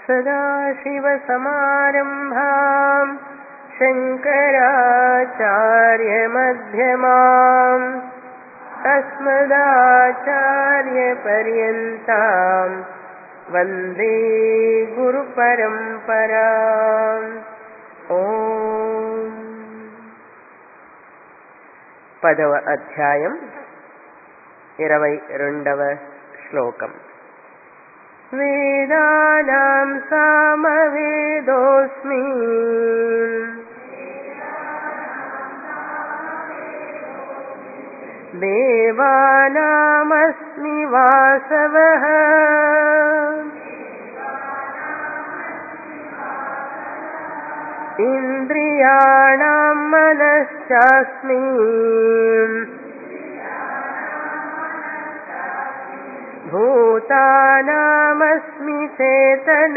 सदाशिवसमारम्भाम् शङ्कराचार्यमध्यमाम् अस्मदाचार्यपर्यन्ताम् वन्दे गुरुपरम्पराम् ఓం పదవ అధ్యాయం ఇరవై రెండవ శ్లోకం వేదానాం సామవేదోస్మి దేవానామస్మి వాసవః इन्द्रियाणां मनश्चास्मि भूतानामस्मि चेतन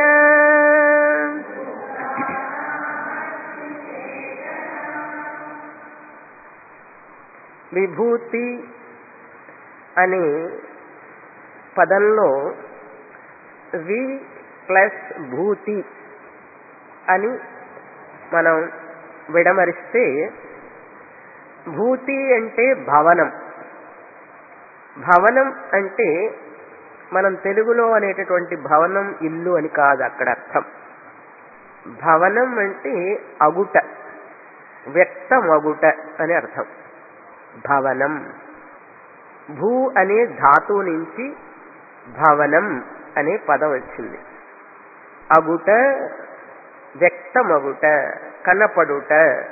విభూతి అనే పదంలో వి ప్లస్ భూతి అని మనం విడమరిస్తే భూతి అంటే భవనం భవనం అంటే మనం తెలుగులో అనేటటువంటి భవనం ఇల్లు అని కాదు అక్కడ అర్థం భవనం అంటే అగుట వ్యక్తం అగుట అని అర్థం భవనం భూ అనే ధాతువు నుంచి భవనం అనే పదం వచ్చింది అగుట వ్యక్తమగుట కనపడుట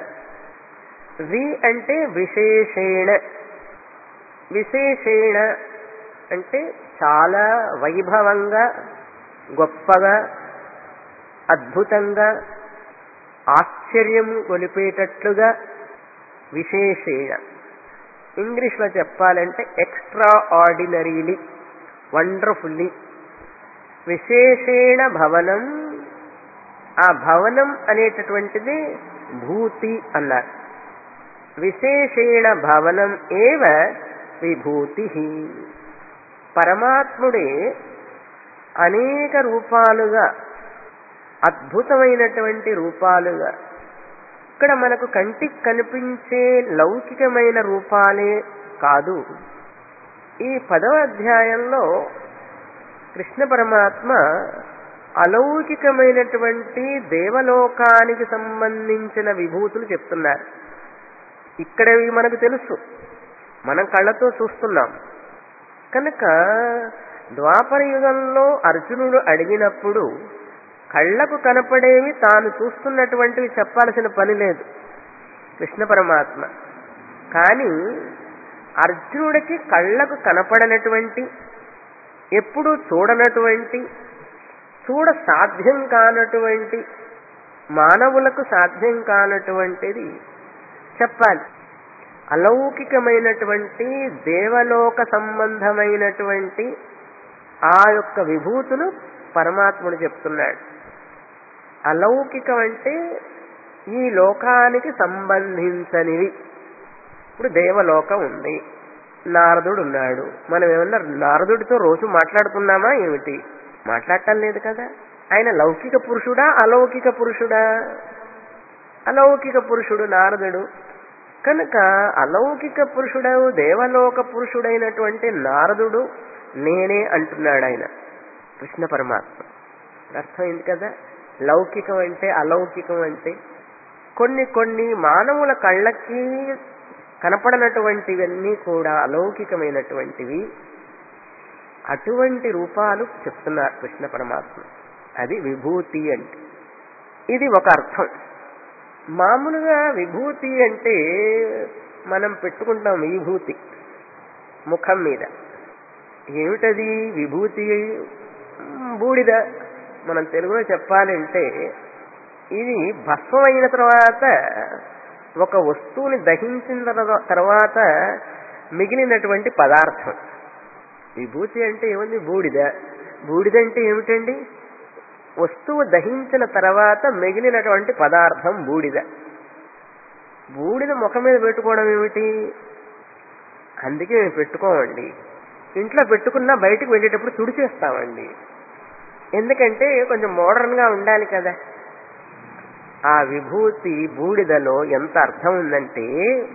వి అంటే విశేషేణ విశేషేణ అంటే చాలా వైభవంగా గొప్పగా అద్భుతంగా ఆశ్చర్యం కొలిపేటట్లుగా విశేషేణ ఇంగ్లీష్లో చెప్పాలంటే ఎక్స్ట్రా ఆర్డినరీలీ వండర్ఫుల్లీ విశేషేణ భవనం ఆ భవనం అనేటటువంటిది భూతి అన్నారు విశేషేణ భవనం ఏవ విభూతి పరమాత్ముడే అనేక రూపాలుగా అద్భుతమైనటువంటి రూపాలుగా ఇక్కడ మనకు కంటికి కనిపించే లౌకికమైన రూపాలే కాదు ఈ పదవ అధ్యాయంలో కృష్ణ పరమాత్మ అలౌకికమైనటువంటి దేవలోకానికి సంబంధించిన విభూతులు చెప్తున్నారు ఇక్కడవి మనకు తెలుసు మనం కళ్ళతో చూస్తున్నాం కనుక ద్వాపర యుగంలో అర్జునుడు అడిగినప్పుడు కళ్ళకు కనపడేవి తాను చూస్తున్నటువంటివి చెప్పాల్సిన పని లేదు కృష్ణ పరమాత్మ కానీ అర్జునుడికి కళ్ళకు కనపడనటువంటి ఎప్పుడు చూడనటువంటి చూడ సాధ్యం కానటువంటి మానవులకు సాధ్యం కానటువంటిది చెప్పాలి అలౌకికమైనటువంటి దేవలోక సంబంధమైనటువంటి ఆ యొక్క విభూతులు పరమాత్ముడు చెప్తున్నాడు అలౌకికం అంటే ఈ లోకానికి సంబంధించనివి ఇప్పుడు దేవలోకం ఉంది నారదుడు ఉన్నాడు మనం ఏమన్నా నారదుడితో రోజు మాట్లాడుకున్నామా ఏమిటి మాట్లాడటం లేదు కదా ఆయన లౌకిక పురుషుడా అలౌకిక పురుషుడా అలౌకిక పురుషుడు నారదుడు కనుక అలౌకిక పురుషుడు దేవలోక పురుషుడైనటువంటి నారదుడు నేనే అంటున్నాడు ఆయన కృష్ణ పరమాత్మ అర్థమైంది కదా లౌకికం అంటే అలౌకికం అంటే కొన్ని కొన్ని మానవుల కళ్ళకి కనపడనటువంటివన్నీ కూడా అలౌకికమైనటువంటివి అటువంటి రూపాలు చెప్తున్నారు కృష్ణ పరమాత్మ అది విభూతి అంటే ఇది ఒక అర్థం మామూలుగా విభూతి అంటే మనం పెట్టుకుంటాం విభూతి ముఖం మీద ఏమిటది విభూతి బూడిద మనం తెలుగులో చెప్పాలంటే ఇది భస్మం అయిన తర్వాత ఒక వస్తువుని దహించిన తర్వా- తర్వాత మిగిలినటువంటి పదార్థం విభూతి అంటే ఏముంది బూడిద బూడిద అంటే ఏమిటండి వస్తువు దహించిన తర్వాత మిగిలినటువంటి పదార్థం బూడిద బూడిద ముఖం మీద పెట్టుకోవడం ఏమిటి అందుకే మేము పెట్టుకోమండి ఇంట్లో పెట్టుకున్నా బయటకు వెళ్ళేటప్పుడు తుడిచేస్తామండి ఎందుకంటే కొంచెం మోడర్న్ గా ఉండాలి కదా ఆ విభూతి బూడిదలో ఎంత అర్థం ఉందంటే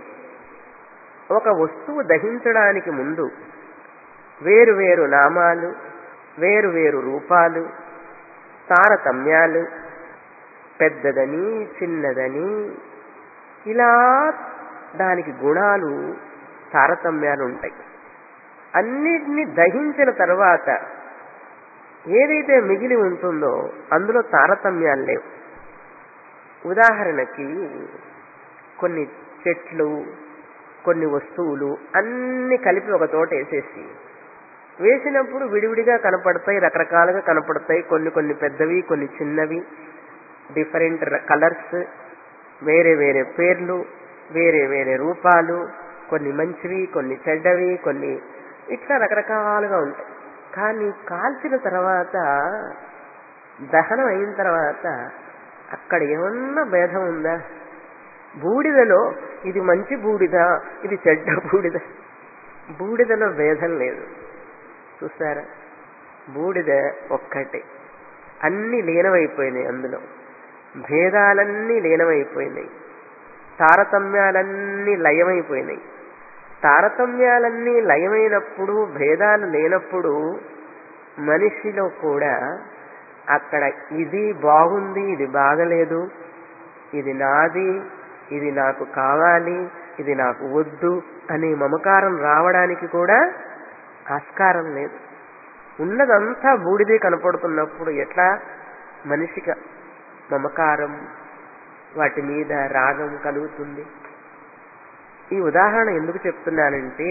ఒక వస్తువు దహించడానికి ముందు వేరు వేరు నామాలు వేరు వేరు రూపాలు తారతమ్యాలు పెద్దదని చిన్నదని ఇలా దానికి గుణాలు తారతమ్యాలు ఉంటాయి అన్నిటినీ దహించిన తర్వాత ఏదైతే మిగిలి ఉంటుందో అందులో తారతమ్యాలు లేవు ఉదాహరణకి కొన్ని చెట్లు కొన్ని వస్తువులు అన్ని కలిపి ఒక చోట వేసేసి వేసినప్పుడు విడివిడిగా కనపడతాయి రకరకాలుగా కనపడతాయి కొన్ని కొన్ని పెద్దవి కొన్ని చిన్నవి డిఫరెంట్ కలర్స్ వేరే వేరే పేర్లు వేరే వేరే రూపాలు కొన్ని మంచివి కొన్ని చెడ్డవి కొన్ని ఇట్లా రకరకాలుగా ఉంటాయి కానీ కాల్చిన తర్వాత దహనం అయిన తర్వాత అక్కడ ఏమన్నా భేదం ఉందా బూడిదలో ఇది మంచి బూడిద ఇది చెడ్డ బూడిద బూడిదలో భేదం లేదు చూసారా బూడిద ఒక్కటే అన్ని లీనమైపోయినాయి అందులో భేదాలన్నీ లీనమైపోయినాయి తారతమ్యాలన్నీ లయమైపోయినాయి తారతమ్యాలన్నీ లయమైనప్పుడు భేదాలు లేనప్పుడు మనిషిలో కూడా అక్కడ ఇది బాగుంది ఇది బాగలేదు ఇది నాది ఇది నాకు కావాలి ఇది నాకు వద్దు అనే మమకారం రావడానికి కూడా ఆస్కారం లేదు ఉన్నదంతా బూడిదే కనపడుతున్నప్పుడు ఎట్లా మనిషికి మమకారం వాటి మీద రాగం కలుగుతుంది ఈ ఉదాహరణ ఎందుకు చెప్తున్నానంటే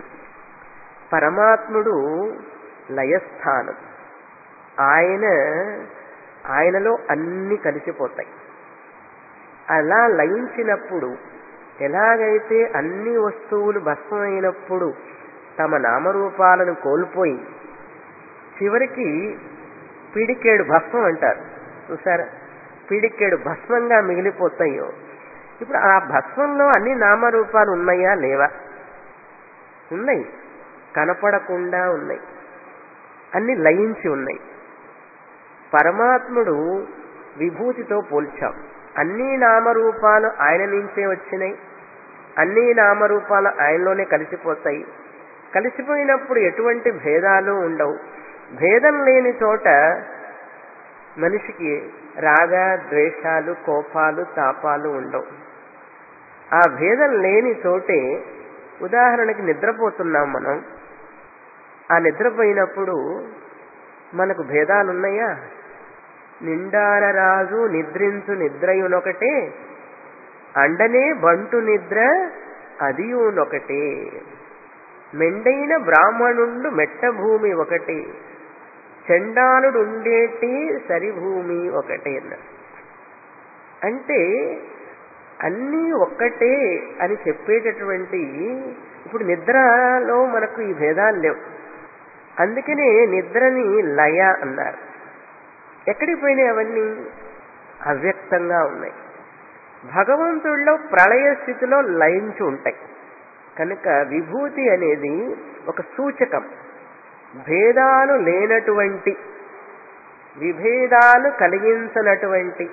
పరమాత్ముడు లయస్థానం ఆయన ఆయనలో అన్ని కలిసిపోతాయి అలా లయించినప్పుడు ఎలాగైతే అన్ని వస్తువులు భస్మమైనప్పుడు తమ నామరూపాలను కోల్పోయి చివరికి పిడికేడు భస్మం అంటారు చూసారా పిడికేడు భస్మంగా మిగిలిపోతాయో ఇప్పుడు ఆ భస్మంలో అన్ని నామరూపాలు ఉన్నాయా లేవా ఉన్నాయి కనపడకుండా ఉన్నాయి అన్ని లయించి ఉన్నాయి పరమాత్ముడు విభూతితో పోల్చాం అన్ని నామరూపాలు ఆయన నుంచే వచ్చినాయి అన్ని నామరూపాలు ఆయనలోనే కలిసిపోతాయి కలిసిపోయినప్పుడు ఎటువంటి భేదాలు ఉండవు భేదం లేని చోట మనిషికి రాగ ద్వేషాలు కోపాలు తాపాలు ఉండవు ఆ భేదం లేని చోటే ఉదాహరణకి నిద్రపోతున్నాం మనం ఆ నిద్రపోయినప్పుడు మనకు భేదాలున్నాయా నిండార రాజు నిద్రించు నిద్రయునొకటే అండనే బంటు నిద్ర అదియునొకటే మెండైన బ్రాహ్మణుండు మెట్ట భూమి ఒకటి చండాలుడుండేటి సరిభూమి ఒకటే అన్నారు అంటే అన్నీ ఒక్కటే అని చెప్పేటటువంటి ఇప్పుడు నిద్రలో మనకు ఈ భేదాలు లేవు అందుకనే నిద్రని లయ అన్నారు ఎక్కడికి పోయినాయి అవన్నీ అవ్యక్తంగా ఉన్నాయి భగవంతుడిలో ప్రళయ స్థితిలో లయించి ఉంటాయి కనుక విభూతి అనేది ఒక సూచకం భేదాలు లేనటువంటి విభేదాలు కలిగించనటువంటి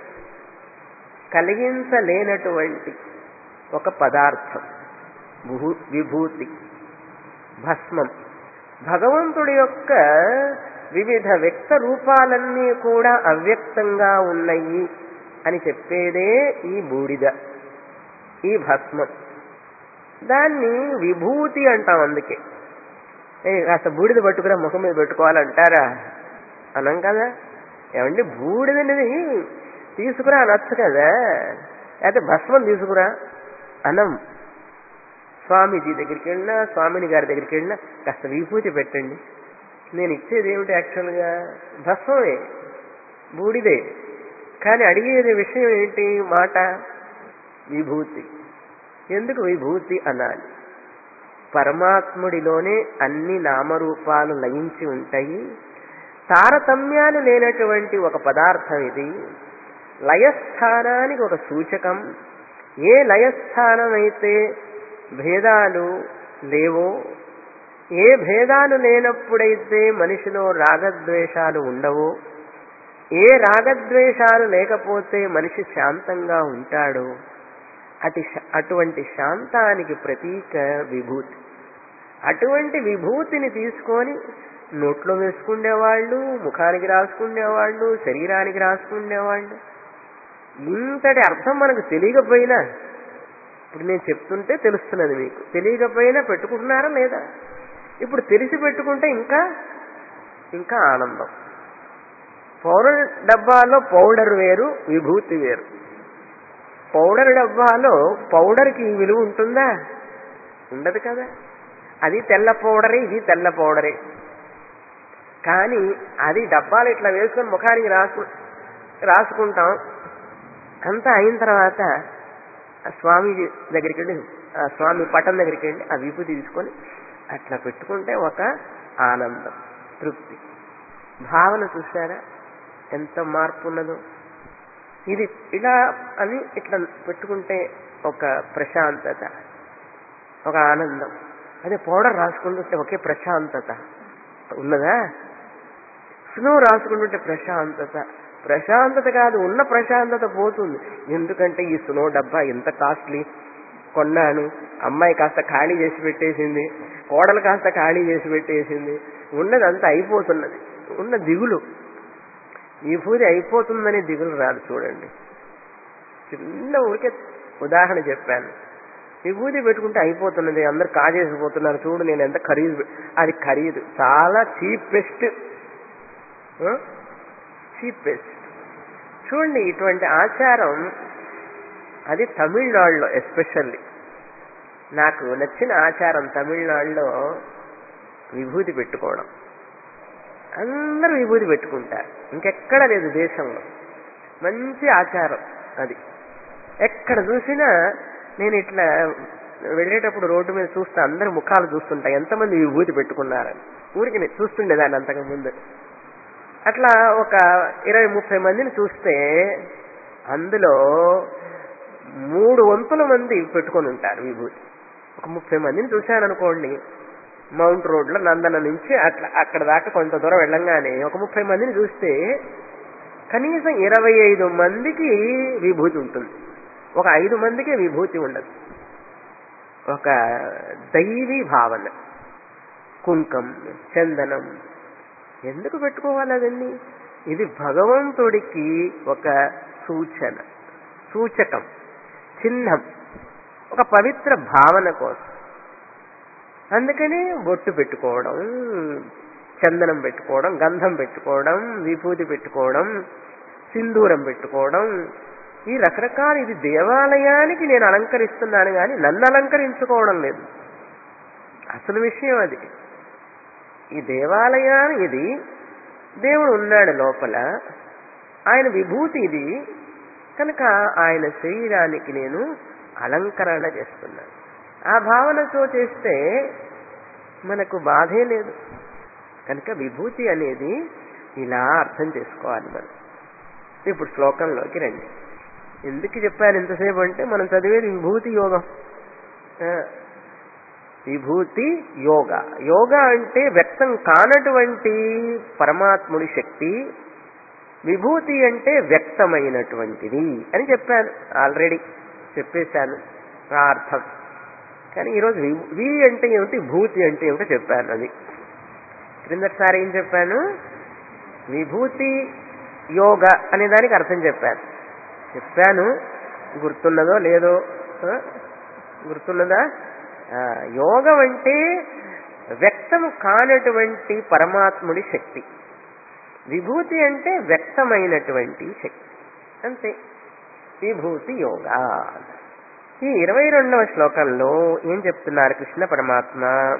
కలిగించలేనటువంటి ఒక పదార్థం భూ- విభూతి భస్మం భగవంతుడి యొక్క వివిధ వ్యక్త రూపాలన్నీ కూడా అవ్యక్తంగా ఉన్నాయి అని చెప్పేదే ఈ బూడిద ఈ భస్మం దాన్ని విభూతి అంటాం అందుకే ఏ కాస్త బూడిద పట్టుకురా ముఖం మీద పెట్టుకోవాలంటారా అనం కదా ఏమండి బూడిదనేది తీసుకురా అనొచ్చు కదా అయితే భస్మం తీసుకురా అనం స్వామీజీ దగ్గరికి వెళ్ళినా స్వామిని గారి దగ్గరికి వెళ్ళినా కాస్త విభూతి పెట్టండి నేను ఇచ్చేది ఏమిటి యాక్చువల్గా భస్మమే బూడిదే కానీ అడిగేది విషయం ఏంటి మాట విభూతి ఎందుకు విభూతి అనాలి పరమాత్ముడిలోనే అన్ని నామరూపాలు లయించి ఉంటాయి తారతమ్యాలు లేనటువంటి ఒక పదార్థం ఇది లయస్థానానికి ఒక సూచకం ఏ లయస్థానం అయితే భేదాలు లేవో ఏ భేదాలు లేనప్పుడైతే మనిషిలో రాగద్వేషాలు ఉండవో ఏ రాగద్వేషాలు లేకపోతే మనిషి శాంతంగా ఉంటాడో అటు శ- అటువంటి శాంతానికి ప్రతీక విభూతి అటువంటి విభూతిని తీసుకొని నోట్లో వేసుకునేవాళ్ళు ముఖానికి రాసుకునేవాళ్ళు శరీరానికి రాసుకునేవాళ్ళు ఇంతటి అర్థం మనకు తెలియకపోయినా ఇప్పుడు నేను చెప్తుంటే తెలుస్తున్నది మీకు తెలియకపోయినా పెట్టుకుంటున్నారా లేదా ఇప్పుడు తెలిసి పెట్టుకుంటే ఇంకా ఇంకా ఆనందం పౌడర్ డబ్బాలో పౌడర్ వేరు విభూతి వేరు పౌడర్ డబ్బాలో పౌడర్కి విలువ ఉంటుందా ఉండదు కదా అది తెల్ల పౌడరే ఇది తెల్ల పౌడరే కానీ అది డబ్బాలు ఇట్లా వేసుకొని ముఖానికి రాసు రాసుకుంటాం అంతా అయిన తర్వాత ఆ స్వామి దగ్గరికి వెళ్ళి ఆ స్వామి పటం దగ్గరికి వెళ్ళి ఆ విభూతి తీసుకొని అట్లా పెట్టుకుంటే ఒక ఆనందం తృప్తి భావన చూసారా ఎంత మార్పు ఉన్నదో ఇది ఇలా అని ఇట్లా పెట్టుకుంటే ఒక ప్రశాంతత ఒక ఆనందం అదే పౌడర్ రాసుకుంటుంటే ఒకే ప్రశాంతత ఉన్నదా స్నో రాసుకుంటుంటే ప్రశాంతత ప్రశాంతత కాదు ఉన్న ప్రశాంతత పోతుంది ఎందుకంటే ఈ స్నో డబ్బా ఎంత కాస్ట్లీ కొన్నాను అమ్మాయి కాస్త ఖాళీ చేసి పెట్టేసింది కోడలు కాస్త ఖాళీ చేసి పెట్టేసింది ఉన్నది అంతా అయిపోతున్నది ఉన్న దిగులు ఈ పూజ అయిపోతుందని దిగులు రాదు చూడండి చిన్న ఊరికే ఉదాహరణ చెప్పాను విభూతి పెట్టుకుంటే అయిపోతున్నది అందరు కాజేసిపోతున్నారు చూడు నేను ఎంత ఖరీదు పె- అది ఖరీదు చాలా చీపెస్ట్ చీపెస్ట్ చూడండి ఇటువంటి ఆచారం అది తమిళనాడులో ఎస్పెషల్లీ నాకు నచ్చిన ఆచారం తమిళనాడులో విభూతి పెట్టుకోవడం అందరూ విభూతి పెట్టుకుంటారు ఇంకెక్కడ లేదు దేశంలో మంచి ఆచారం అది ఎక్కడ చూసినా నేను ఇట్లా వెళ్ళేటప్పుడు రోడ్డు మీద చూస్తే అందరి ముఖాలు చూస్తుంటా ఎంతమంది విభూతి పెట్టుకున్నారని ఊరికి నేను చూస్తుండేదాన్ని అంతకు ముందు అట్లా ఒక ఇరవై ముప్పై మందిని చూస్తే అందులో మూడు వంతుల మంది పెట్టుకొని ఉంటారు విభూతి ఒక ముప్పై మందిని చూశాను అనుకోండి మౌంట్ రోడ్లో నందన నుంచి అట్లా అక్కడ దాకా కొంత దూరం వెళ్ళంగానే ఒక ముప్పై మందిని చూస్తే కనీసం ఇరవై ఐదు మందికి విభూతి ఉంటుంది ఒక ఐదు మందికి విభూతి ఉండదు ఒక దైవీ భావన కుంకం చందనం ఎందుకు పెట్టుకోవాలి అవన్నీ ఇది భగవంతుడికి ఒక సూచన సూచకం చిహ్నం ఒక పవిత్ర భావన కోసం అందుకని బొట్టు పెట్టుకోవడం చందనం పెట్టుకోవడం గంధం పెట్టుకోవడం విభూతి పెట్టుకోవడం సింధూరం పెట్టుకోవడం ఈ రకరకాల ఇది దేవాలయానికి నేను అలంకరిస్తున్నాను కానీ నన్ను అలంకరించుకోవడం లేదు అసలు విషయం అది ఈ దేవాలయాన్ని ఇది దేవుడు ఉన్నాడు లోపల ఆయన విభూతి ఇది కనుక ఆయన శరీరానికి నేను అలంకరణ చేస్తున్నాను ఆ భావనతో చేస్తే మనకు బాధే లేదు కనుక విభూతి అనేది ఇలా అర్థం చేసుకోవాలి మనం ఇప్పుడు శ్లోకంలోకి రండి ఎందుకు చెప్పాను ఇంతసేపు అంటే మనం చదివేది విభూతి యోగం ఆ, విభూతి యోగ యోగ అంటే వ్యక్తం కానటువంటి పరమాత్ముడి శక్తి విభూతి అంటే వ్యక్తమైనటువంటిది అని చెప్పాను ఆల్రెడీ చెప్పేశాను ఆ అర్థం కానీ ఈరోజు వి- వి అంటే ఏమిటి భూతి అంటే ఏమిటో చెప్పాను అది క్రిందటిసారి ఏం చెప్పాను విభూతి యోగ అనే దానికి అర్థం చెప్పాను చెప్పాను గుర్తున్నదో లేదో ఆ? గుర్తున్నదా ఆ, యోగం అంటే వ్యక్తం కానటువంటి పరమాత్ముడి శక్తి విభూతి అంటే వ్యక్తమైనటువంటి శక్తి అంతే విభూతి యోగ ఈ ఇరవై రెండవ శ్లోకంలో ఏం చెప్తున్నారు కృష్ణ పరమాత్మ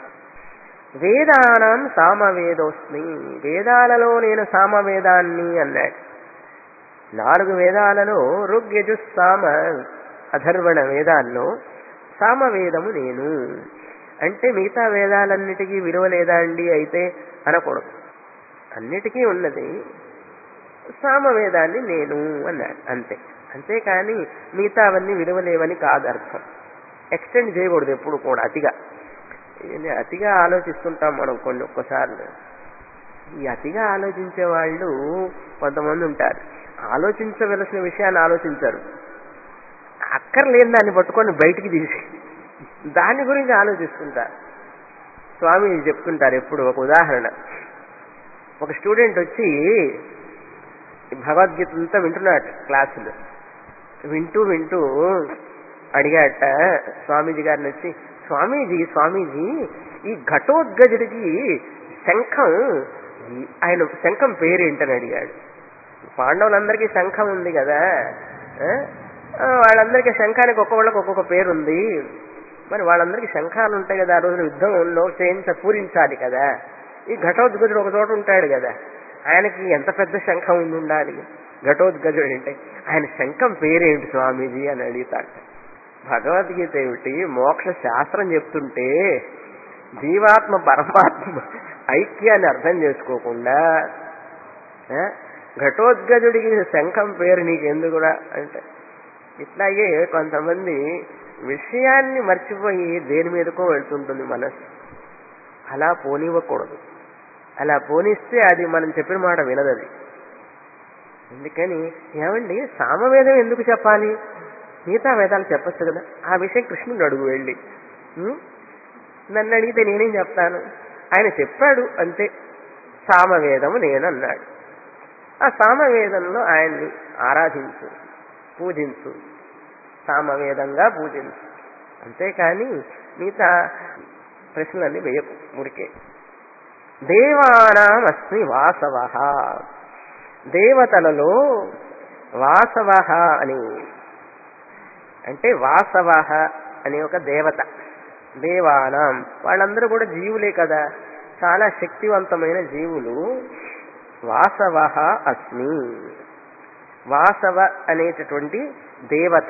వేదానం సామవేదోస్మి వేదాలలో నేను సామవేదాన్ని అన్నాడు నాలుగు వేదాలలో ఋగ్యజు సామ అధర్వణ వేదాల్లో సామవేదము నేను అంటే మిగతా వేదాలన్నిటికీ విలువ లేదా అండి అయితే అనకూడదు అన్నిటికీ ఉన్నది సామవేదాన్ని నేను అన్నాడు అంతే అంతేకాని మిగతా అవన్నీ విలువలేవని కాదు అర్థం ఎక్స్టెండ్ చేయకూడదు ఎప్పుడు కూడా అతిగా ఇది అతిగా ఆలోచిస్తుంటాం మనం కొన్ని ఒక్కసార్లు ఈ అతిగా ఆలోచించే వాళ్ళు కొంతమంది ఉంటారు ఆలోచించవలసిన విషయాన్ని ఆలోచించరు అక్కర్లేని దాన్ని పట్టుకొని బయటికి తీసి దాని గురించి ఆలోచిస్తుంటారు స్వామి చెప్తుంటారు ఎప్పుడు ఒక ఉదాహరణ ఒక స్టూడెంట్ వచ్చి భగవద్గీత అంతా వింటున్నాడు క్లాసులు వింటూ వింటూ అడిగాట స్వామీజీ గారిని వచ్చి స్వామీజీ స్వామీజీ ఈ ఘటోద్గజుడికి శంఖం ఈ- ఆయన శంఖం పేరేంటని అడిగాడు పాండవులందరికీ శంఖం ఉంది కదా ఆ? ఆ, వాళ్ళందరికీ శంఖానికి ఒక్కొక్కళ్ళకి ఒక్కొక్క పేరు ఉంది మరి వాళ్ళందరికీ శంఖాలు ఉంటాయి కదా ఆ రోజున యుద్ధంలో చేయించ పూరించాలి కదా ఈ ఘటోద్గజుడు ఒక చోట ఉంటాడు కదా ఆయనకి ఎంత పెద్ద శంఖం ఉండి ఉండాలి ఘటోద్గజుడు అంటే ఆయన శంఖం పేరేంటి స్వామీజీ అని అడుగుతాడు భగవద్గీత ఏమిటి మోక్ష శాస్త్రం చెప్తుంటే జీవాత్మ పరమాత్మ ఐక్యాన్ని అర్థం చేసుకోకుండా ఆ, ఘటోద్గజుడికి శంఖం పేరు నీకెందుకురా అంటే ఇట్లాగే కొంతమంది విషయాన్ని మర్చిపోయి దేని మీదకో వెళ్తుంటుంది మనసు అలా పోనివ్వకూడదు అలా పోనిస్తే అది మనం చెప్పిన మాట వినదు అది అందుకని ఏమండి సామవేదం ఎందుకు చెప్పాలి మిగతా వేదాలు చెప్పచ్చు కదా ఆ విషయం కృష్ణుడు అడుగు వెళ్ళి ఉం? నన్ను అడిగితే నేనేం చెప్తాను ఆయన చెప్పాడు అంతే సామవేదము నేనన్నాడు ఆ సామవేదంలో ఆయన్ని ఆరాధించు పూజించు సామవేదంగా పూజించు అంతేకాని మిగతా ప్రశ్నలన్నీ వేయకు మురికే దేవానాం అస్మి వాసవ దేవతలలో వాసవ అని అంటే వాసవ అనే ఒక దేవత దేవానాం వాళ్ళందరూ కూడా జీవులే కదా చాలా శక్తివంతమైన జీవులు వాసవ అస్మి వాసవ అనేటటువంటి దేవత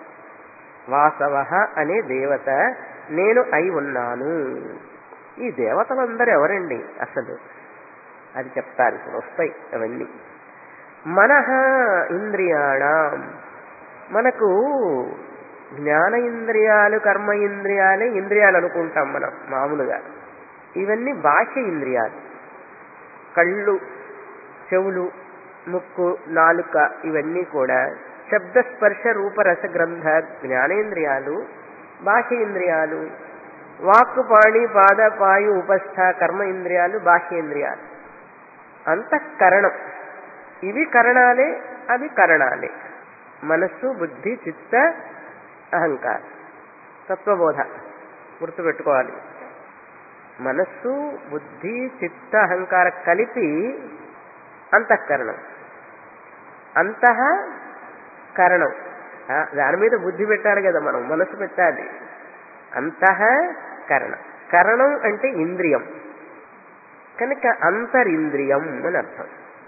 వాసవ అనే దేవత నేను అయి ఉన్నాను ఈ దేవతలందరూ ఎవరండి అసలు అది చెప్తారు ఇప్పుడు వస్తాయి అవన్నీ మనహ ఇంద్రియాణం మనకు జ్ఞాన ఇంద్రియాలు కర్మ ఇంద్రియాలే ఇంద్రియాలు అనుకుంటాం మనం మామూలుగా ఇవన్నీ బాహ్య ఇంద్రియాలు కళ్ళు చెవులు ముక్కు నాలుక ఇవన్నీ కూడా శబ్ద స్పర్శ రూపరస గ్రంథ జ్ఞానేంద్రియాలు బాహ్య ఇంద్రియాలు వాక్కు పాణి పాద పాయు ఉపస్థ కర్మ ఇంద్రియాలు బాహ్యేంద్రియాలు అంతఃకరణం ఇవి కరణాలే అవి కరణాలే మనస్సు బుద్ధి చిత్త అహంకారం తత్వబోధ గుర్తుపెట్టుకోవాలి మనస్సు బుద్ధి చిత్త అహంకార కలిపి అంతఃకరణం అంతః కరణం ఆ, దాని మీద బుద్ధి పెట్టాలి కదా మనం మనసు పెట్టాలి అంతః కరణం కరణం అంటే ఇంద్రియం కనుక అంతరింద్రియం అని అర్థం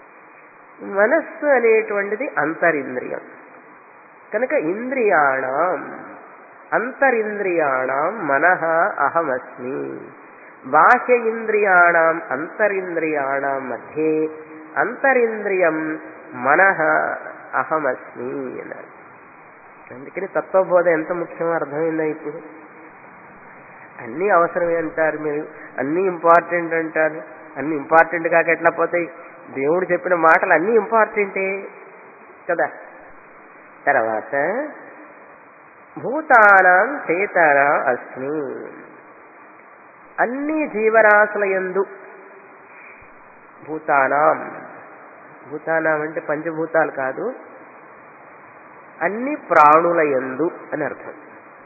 మనస్సు అనేటువంటిది అంతరింద్రియం కనుక ఇంద్రియాణం అంతరింద్రియాణం మనః అహమస్మి బాహ్య ఇంద్రియాణం అంతరింద్రియాణం మధ్యే అంతరింద్రియం మనః అహమస్మి అన్నారు అందుకని తత్వబోధ ఎంత ముఖ్యమో అర్థమైందా ఇప్పుడు అన్నీ అవసరమే అంటారు మీరు అన్నీ ఇంపార్టెంట్ అంటారు అన్ని ఇంపార్టెంట్ కాక ఎట్లా పోతాయి దేవుడు చెప్పిన మాటలు అన్నీ ఇంపార్టెంటే కదా తర్వాత భూతానాం చేతన అస్మి అన్ని జీవరాశుల యందు భూతానాం భూతానాం అంటే పంచభూతాలు కాదు అన్ని ప్రాణుల యందు అని అర్థం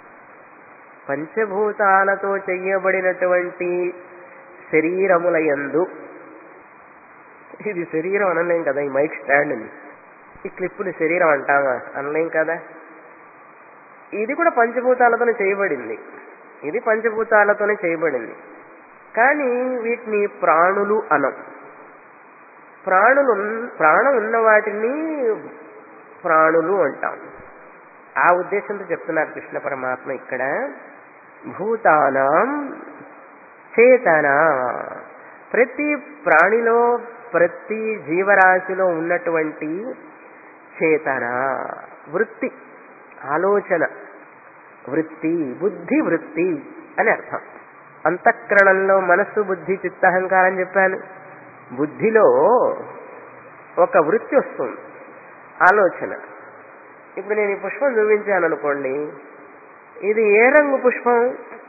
పంచభూతాలతో చెయ్యబడినటువంటి శరీరముల యందు ఇది శరీరం అనలేం కదా ఈ మైక్ స్టాండ్ అని ఈ క్లిప్పుని శరీరం అంటామా అనలేం కదా ఇది కూడా పంచభూతాలతోనే చేయబడింది ఇది పంచభూతాలతోనే చేయబడింది కానీ వీటిని ప్రాణులు అనం ప్రాణులు ఉన్- ప్రాణం ఉన్న వాటిని ప్రాణులు అంటాం ఆ ఉద్దేశంతో చెప్తున్నారు కృష్ణ పరమాత్మ ఇక్కడ భూతానం చేతన ప్రతి ప్రాణిలో ప్రతి జీవరాశిలో ఉన్నటువంటి చేతన వృత్తి ఆలోచన వృత్తి బుద్ధి వృత్తి అని అర్థం అంతఃకరణంలో మనస్సు బుద్ధి చిత్తహంకారం చెప్పాను బుద్ధిలో ఒక వృత్తి వస్తుంది ఆలోచన ఇప్పుడు నేను ఈ పుష్పం చూపించాను అనుకోండి ఇది ఏ రంగు పుష్పం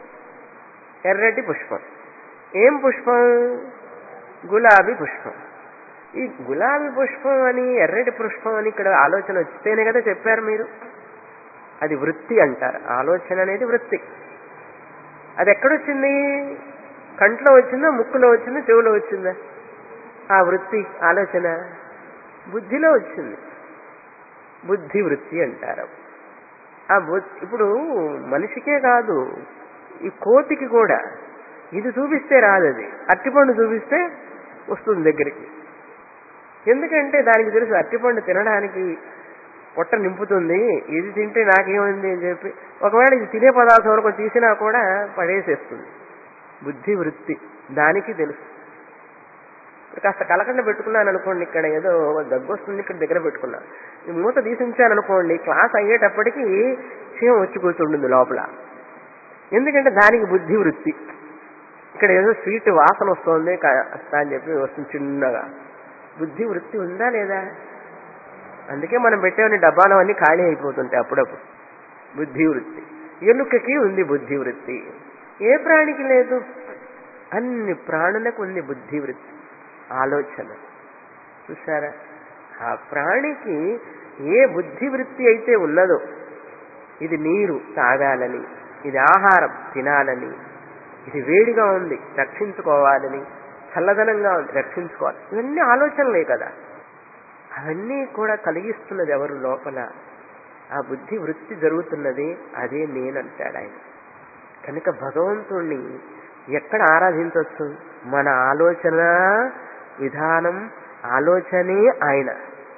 ఎర్రటి పుష్పం ఏం పుష్పం గులాబీ పుష్పం ఈ గులాబీ పుష్పం అని ఎర్రటి పుష్పం అని ఇక్కడ ఆలోచన వస్తేనే కదా చెప్పారు మీరు అది వృత్తి అంటారు ఆలోచన అనేది వృత్తి అది ఎక్కడొచ్చింది కంట్లో వచ్చిందా ముక్కులో వచ్చిందా చెవులో వచ్చిందా ఆ వృత్తి ఆలోచన బుద్ధిలో వచ్చింది బుద్ధి వృత్తి అంటారు ఆ బు- ఇప్పుడు మనిషికే కాదు ఈ కోతికి కూడా ఇది చూపిస్తే రాదు అది అట్టిపండు చూపిస్తే వస్తుంది దగ్గరికి ఎందుకంటే దానికి తెలుసు అట్టిపండు తినడానికి పొట్ట నింపుతుంది ఇది తింటే నాకేమైంది అని చెప్పి ఒకవేళ ఇది తినే పదార్థం వరకు తీసినా కూడా పడేసేస్తుంది బుద్ధి వృత్తి దానికి తెలుసు ఇప్పుడు కాస్త కలకండ పెట్టుకున్నాను అనుకోండి ఇక్కడ ఏదో దగ్గు వస్తుంది ఇక్కడ దగ్గర పెట్టుకున్నా ఈ మూత తీసించాను అనుకోండి క్లాస్ అయ్యేటప్పటికి చీమ వచ్చి కూర్చుంటుంది లోపల ఎందుకంటే దానికి బుద్ధి వృత్తి ఇక్కడ ఏదో స్వీట్ వాసన వస్తుంది కాస్త అని చెప్పి వస్తుంది చిన్నగా బుద్ధి వృత్తి ఉందా లేదా అందుకే మనం పెట్టేవన్నీ డబ్బాలు అన్నీ ఖాళీ అయిపోతుంటాయి అప్పుడప్పుడు బుద్ధి వృత్తి ఎలుకకి ఉంది బుద్ధి వృత్తి ఏ ప్రాణికి లేదు అన్ని ప్రాణులకు ఉంది బుద్ధి వృత్తి ఆలోచన చూసారా ఆ ప్రాణికి ఏ బుద్ధి వృత్తి అయితే ఉన్నదో ఇది నీరు తాగాలని ఇది ఆహారం తినాలని ఇది వేడిగా ఉంది రక్షించుకోవాలని చల్లదనంగా ఉంది రక్షించుకోవాలి ఇవన్నీ ఆలోచనలే కదా అవన్నీ కూడా కలిగిస్తున్నది ఎవరు లోపల ఆ బుద్ధి వృత్తి జరుగుతున్నది అదే నేనంటాడు ఆయన కనుక భగవంతుణ్ణి ఎక్కడ ఆరాధించవచ్చు మన ఆలోచన విధానం ఆలోచనే ఆయన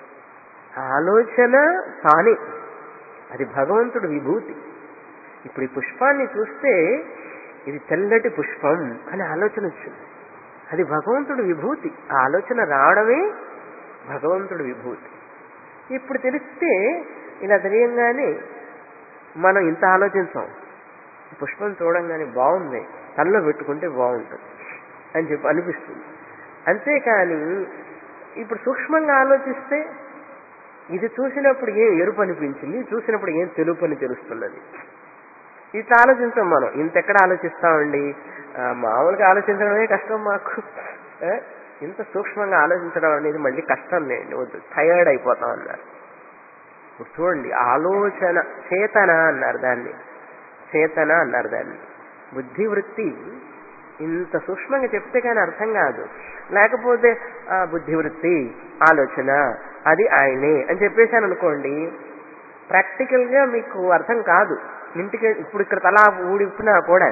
ఆలోచన తానే అది భగవంతుడు విభూతి ఇప్పుడు ఈ పుష్పాన్ని చూస్తే ఇది తెల్లటి పుష్పం అని ఆలోచన వచ్చింది అది భగవంతుడు విభూతి ఆ ఆలోచన రావడమే భగవంతుడు విభూతి ఇప్పుడు తెలిస్తే ఇలా తెలియంగానే మనం ఇంత ఆలోచించాం పుష్పం చూడంగానే బాగుంది తల్లో పెట్టుకుంటే బాగుంటుంది అని చెప్పి అనిపిస్తుంది అంతేకాని ఇప్పుడు సూక్ష్మంగా ఆలోచిస్తే ఇది చూసినప్పుడు ఏం ఎరుపు అనిపించింది చూసినప్పుడు ఏం తెలుపు అని తెలుస్తున్నది ఇట్లా ఆలోచించాం మనం ఇంతెక్కడ ఆలోచిస్తామండి ఆ, మామూలుగా ఆలోచించడమే కష్టం మాకు ఆ, ఇంత సూక్ష్మంగా ఆలోచించడం అనేది మళ్ళీ కష్టం లేండి వద్దు టయర్డ్ అయిపోతాం అన్నారు ఇప్పుడు చూడండి ఆలోచన చేతన అన్నారు దాన్ని చేతన అన్నారు దాన్ని బుద్ధి వృత్తి ఇంత సూక్ష్మంగా చెప్తే కానీ అర్థం కాదు లేకపోతే ఆ, బుద్ధి వృత్తి ఆలోచన అది ఆయనే అని చెప్పేశాను అనుకోండి ప్రాక్టికల్ గా మీకు అర్థం కాదు ఇంటికి ఇప్పుడు ఇక్కడ తలా ఊడిపినా కూడా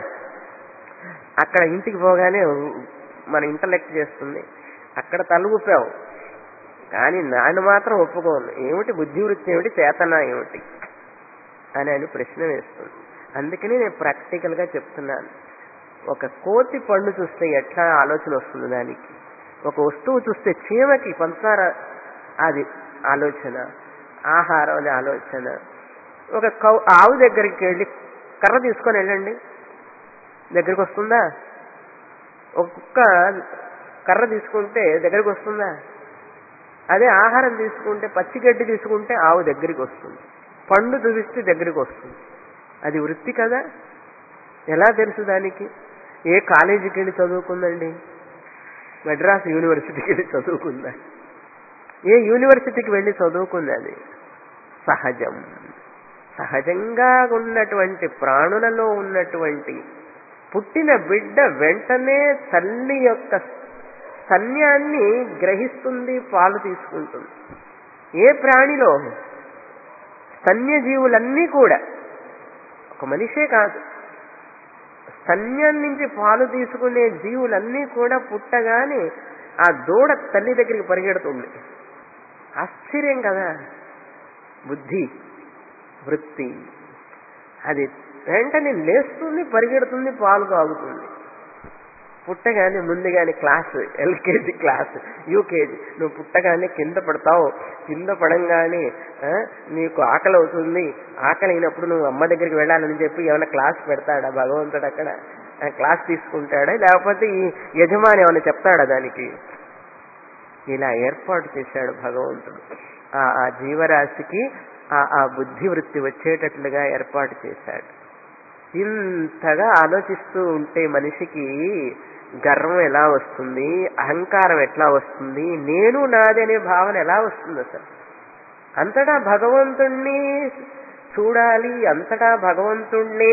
అక్కడ ఇంటికి పోగానే మన ఇంటలెక్ట్ చేస్తుంది అక్కడ తల ఊపావు కానీ నాన్న మాత్రం ఒప్పుకోను ఏమిటి బుద్ధి వృత్తి ఏమిటి చేతన ఏమిటి అని అని ప్రశ్న వేస్తుంది అందుకని నేను ప్రాక్టికల్ గా చెప్తున్నాను ఒక కోతి పండు చూస్తే ఎట్లా ఆలోచన వస్తుంది దానికి ఒక వస్తువు చూస్తే చీమకి పంచదార అది ఆలోచన ఆహారం అది ఆలోచన ఒక కౌ ఆవు దగ్గరికి వెళ్ళి కర్ర తీసుకొని వెళ్ళండి దగ్గరికి వస్తుందా ఒక కుక్క కర్ర తీసుకుంటే దగ్గరికి వస్తుందా అదే ఆహారం తీసుకుంటే పచ్చిగడ్డి తీసుకుంటే ఆవు దగ్గరికి వస్తుంది పండు చూపిస్తే దగ్గరికి వస్తుంది అది వృత్తి కదా ఎలా తెలుసు దానికి ఏ కాలేజీకి వెళ్ళి చదువుకుందండి మద్రాస్ యూనివర్సిటీకి వెళ్ళి చదువుకుందా ఏ యూనివర్సిటీకి వెళ్ళి చదువుకుంది అది సహజం సహజంగా ఉన్నటువంటి ప్రాణులలో ఉన్నటువంటి పుట్టిన బిడ్డ వెంటనే తల్లి యొక్క సన్యాన్ని గ్రహిస్తుంది పాలు తీసుకుంటుంది ఏ ప్రాణిలో స్తన్యజీవులన్నీ కూడా ఒక మనిషే కాదు స్తన్యం నుంచి పాలు తీసుకునే జీవులన్నీ కూడా పుట్టగానే ఆ దూడ తల్లి దగ్గరికి పరిగెడుతుంది ఆశ్చర్యం కదా బుద్ధి వృత్తి అది వెంటనే లేస్తుంది పరిగెడుతుంది పాలు తాగుతుంది పుట్టగానే ముందుగానే క్లాస్ ఎల్కేజీ క్లాస్ యూకేజీ నువ్వు పుట్టగానే కింద పడతావు కింద పడంగానే ఆ, నీకు ఆకలి అవుతుంది ఆకలి అయినప్పుడు నువ్వు అమ్మ దగ్గరికి వెళ్ళాలని చెప్పి ఏమైనా క్లాస్ పెడతాడా భగవంతుడు అక్కడ ఆ క్లాస్ తీసుకుంటాడా లేకపోతే ఈ యజమాని ఏమైనా చెప్తాడా దానికి ఇలా ఏర్పాటు చేశాడు భగవంతుడు ఆ ఆ జీవరాశికి ఆ ఆ బుద్ధి వృత్తి వచ్చేటట్లుగా ఏర్పాటు చేశాడు ఇంతగా ఆలోచిస్తూ ఉంటే మనిషికి గర్వం ఎలా వస్తుంది అహంకారం ఎట్లా వస్తుంది నేను నాది అనే భావన ఎలా వస్తుంది అసలు అంతటా భగవంతుణ్ణి చూడాలి అంతటా భగవంతుణ్ణి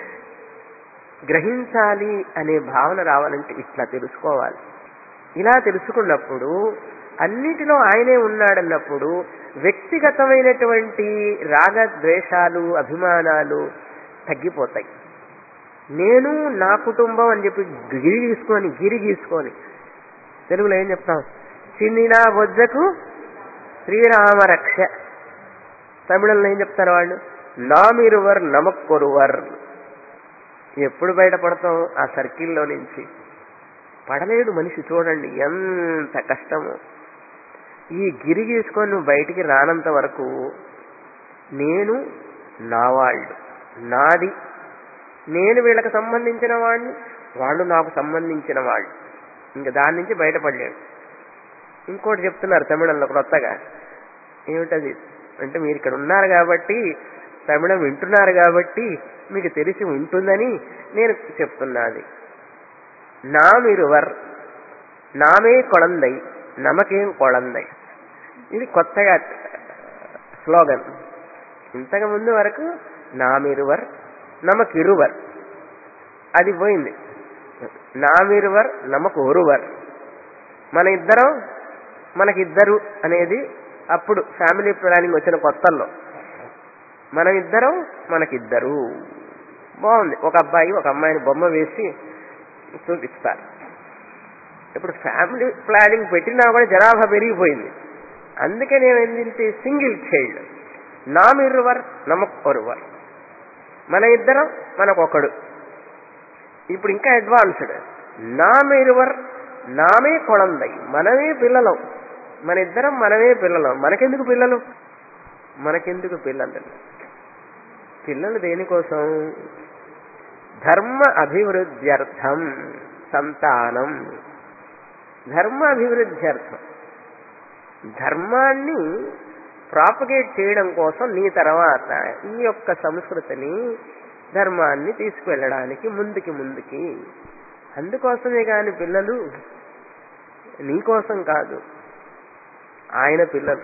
గ్రహించాలి అనే భావన రావాలంటే ఇట్లా తెలుసుకోవాలి ఇలా తెలుసుకున్నప్పుడు అన్నిటిలో ఆయనే ఉన్నాడన్నప్పుడు వ్యక్తిగతమైనటువంటి రాగ ద్వేషాలు అభిమానాలు తగ్గిపోతాయి నేను నా కుటుంబం అని చెప్పి గిరి గీసుకొని గిరి గీసుకొని తెలుగులో ఏం చెప్తాం చిన్నినా బొజ్జకు శ్రీరామరక్ష తమిళంలో ఏం చెప్తారు వాళ్ళు నామిరువర్ నమక్కొరువర్ ఎప్పుడు బయటపడతాం ఆ సర్కిల్లో నుంచి పడలేడు మనిషి చూడండి ఎంత కష్టము ఈ గిరి గీసుకొని నువ్వు బయటికి రానంత వరకు నేను నా వాళ్ళు నాది నేను వీళ్ళకి సంబంధించిన వాడిని వాళ్ళు నాకు సంబంధించిన వాళ్ళు ఇంకా దాని నుంచి బయటపడలేడు ఇంకోటి చెప్తున్నారు తమిళంలో కొత్తగా ఏమిటది అంటే మీరు ఇక్కడ ఉన్నారు కాబట్టి తమిళం వింటున్నారు కాబట్టి మీకు తెలిసి ఉంటుందని నేను చెప్తున్నది நாம் இருவர் నామే కొళందై నమకేం కొళందై ఇది కొత్తగా స్లోగన్ ఇంతకు ముందు వరకు నామిరువర్ నమకిరువర్ అది పోయింది నామిరువర్ నమకు ఒరువర్ మన ఇద్దరం మనకిద్దరు అనేది అప్పుడు ఫ్యామిలీ ప్లానింగ్ వచ్చిన కొత్తల్లో మనం ఇద్దరం మనకిద్దరు బాగుంది ఒక అబ్బాయి ఒక అమ్మాయిని బొమ్మ వేసి చూపిస్తారు ఇప్పుడు ఫ్యామిలీ ప్లానింగ్ పెట్టినా కూడా జనాభా పెరిగిపోయింది అందుకే నేను ఏంటంటే సింగిల్ చైల్డ్ నామిరువర్ నమకొరువర్ మన ఇద్దరం మనకొకడు ఇప్పుడు ఇంకా అడ్వాన్స్డ్ నామిరువర్ నామే కొళందై మనమే పిల్లలం మన ఇద్దరం మనమే పిల్లలం మనకెందుకు పిల్లలు మనకెందుకు పిల్లలు పిల్లలు దేనికోసం ధర్మ అభివృద్ధ్యర్థం సంతానం ధర్మ అభివృద్ధ్యర్థం ధర్మాన్ని ప్రాపగేట్ చేయడం కోసం నీ తర్వాత ఈ యొక్క సంస్కృతిని ధర్మాన్ని తీసుకువెళ్ళడానికి ముందుకి ముందుకి అందుకోసమే కాని పిల్లలు నీకోసం కాదు ఆయన పిల్లలు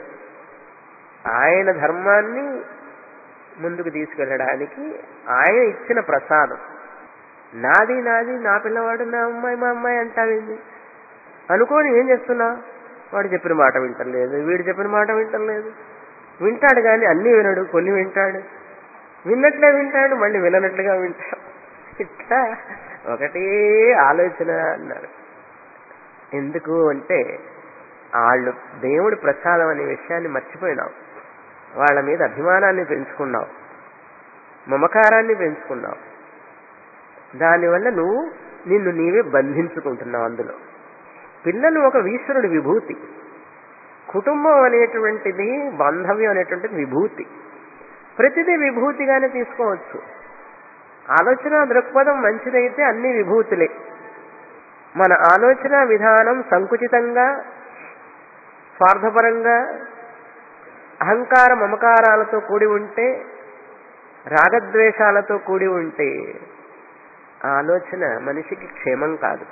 ఆయన ధర్మాన్ని ముందుకు తీసుకెళ్ళడానికి ఆయన ఇచ్చిన ప్రసాదం నాది నాది నా పిల్లవాడు నా అమ్మాయి మా అమ్మాయి అంటావేంది అనుకోని ఏం చేస్తున్నా వాడు చెప్పిన మాట వింటలేదు వీడు చెప్పిన మాట వింటలేదు వింటాడు కానీ అన్ని వినడు కొన్ని వింటాడు విన్నట్లే వింటాడు మళ్ళీ విననట్లుగా వింటాడు ఇట్లా ఒకటే ఆలోచన అన్నారు ఎందుకు అంటే వాళ్ళు దేవుడి ప్రసాదం అనే విషయాన్ని మర్చిపోయినావు వాళ్ళ మీద అభిమానాన్ని పెంచుకున్నావు మమకారాన్ని పెంచుకున్నావు దానివల్ల నువ్వు నిన్ను నీవే బంధించుకుంటున్నావు అందులో పిల్లలు ఒక ఈశ్వరుడి విభూతి కుటుంబం అనేటువంటిది బాంధవ్యం అనేటువంటిది విభూతి ప్రతిదీ విభూతిగానే తీసుకోవచ్చు ఆలోచన దృక్పథం మంచిదైతే అన్ని విభూతులే మన ఆలోచన విధానం సంకుచితంగా స్వార్థపరంగా అహంకార మమకారాలతో కూడి ఉంటే రాగద్వేషాలతో కూడి ఉంటే ఆలోచన మనిషికి క్షేమం కాదు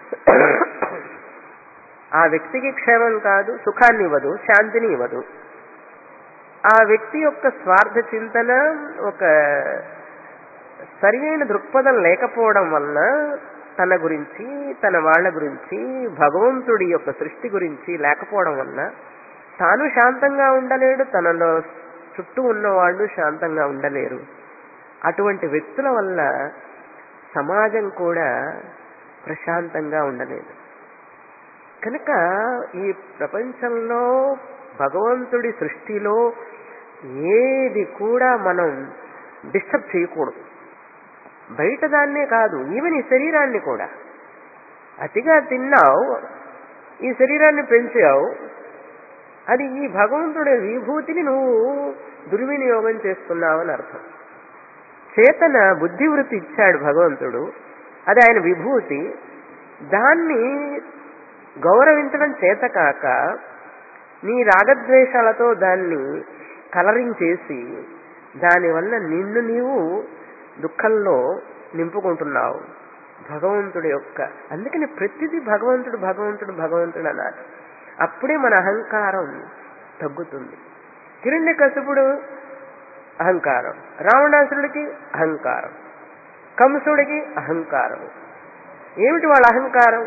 ఆ వ్యక్తికి క్షేమం కాదు సుఖాన్ని ఇవ్వదు శాంతిని ఇవ్వదు ఆ వ్యక్తి యొక్క స్వార్థ చింతన ఒక సరియైన దృక్పథం లేకపోవడం వలన తన గురించి తన వాళ్ళ గురించి భగవంతుడి యొక్క సృష్టి గురించి లేకపోవడం వలన తాను శాంతంగా ఉండలేడు తనలో చుట్టూ ఉన్న వాళ్ళు శాంతంగా ఉండలేరు అటువంటి వ్యక్తుల వల్ల సమాజం కూడా ప్రశాంతంగా ఉండలేదు కనుక ఈ ప్రపంచంలో భగవంతుడి సృష్టిలో ఏది కూడా మనం డిస్టర్బ్ చేయకూడదు బయట దాన్నే కాదు ఈవెన్ ఈ శరీరాన్ని కూడా అతిగా తిన్నావు ఈ శరీరాన్ని పెంచావు అది ఈ భగవంతుడి విభూతిని నువ్వు దుర్వినియోగం చేస్తున్నావు అని అర్థం చేతన బుద్ధివృత్తి ఇచ్చాడు భగవంతుడు అది ఆయన విభూతి దాన్ని గౌరవించడం చేత కాక నీ రాగద్వేషాలతో దాన్ని కలరింగ్ చేసి దానివల్ల నిన్ను నీవు దుఃఖంలో నింపుకుంటున్నావు భగవంతుడి యొక్క అందుకని ప్రతిదీ భగవంతుడు భగవంతుడు భగవంతుడు అన్నారు అప్పుడే మన అహంకారం తగ్గుతుంది కిరణ్య కసుపుడు అహంకారం రావణాసురుడికి అహంకారం కంసుడికి అహంకారం ఏమిటి వాళ్ళ అహంకారం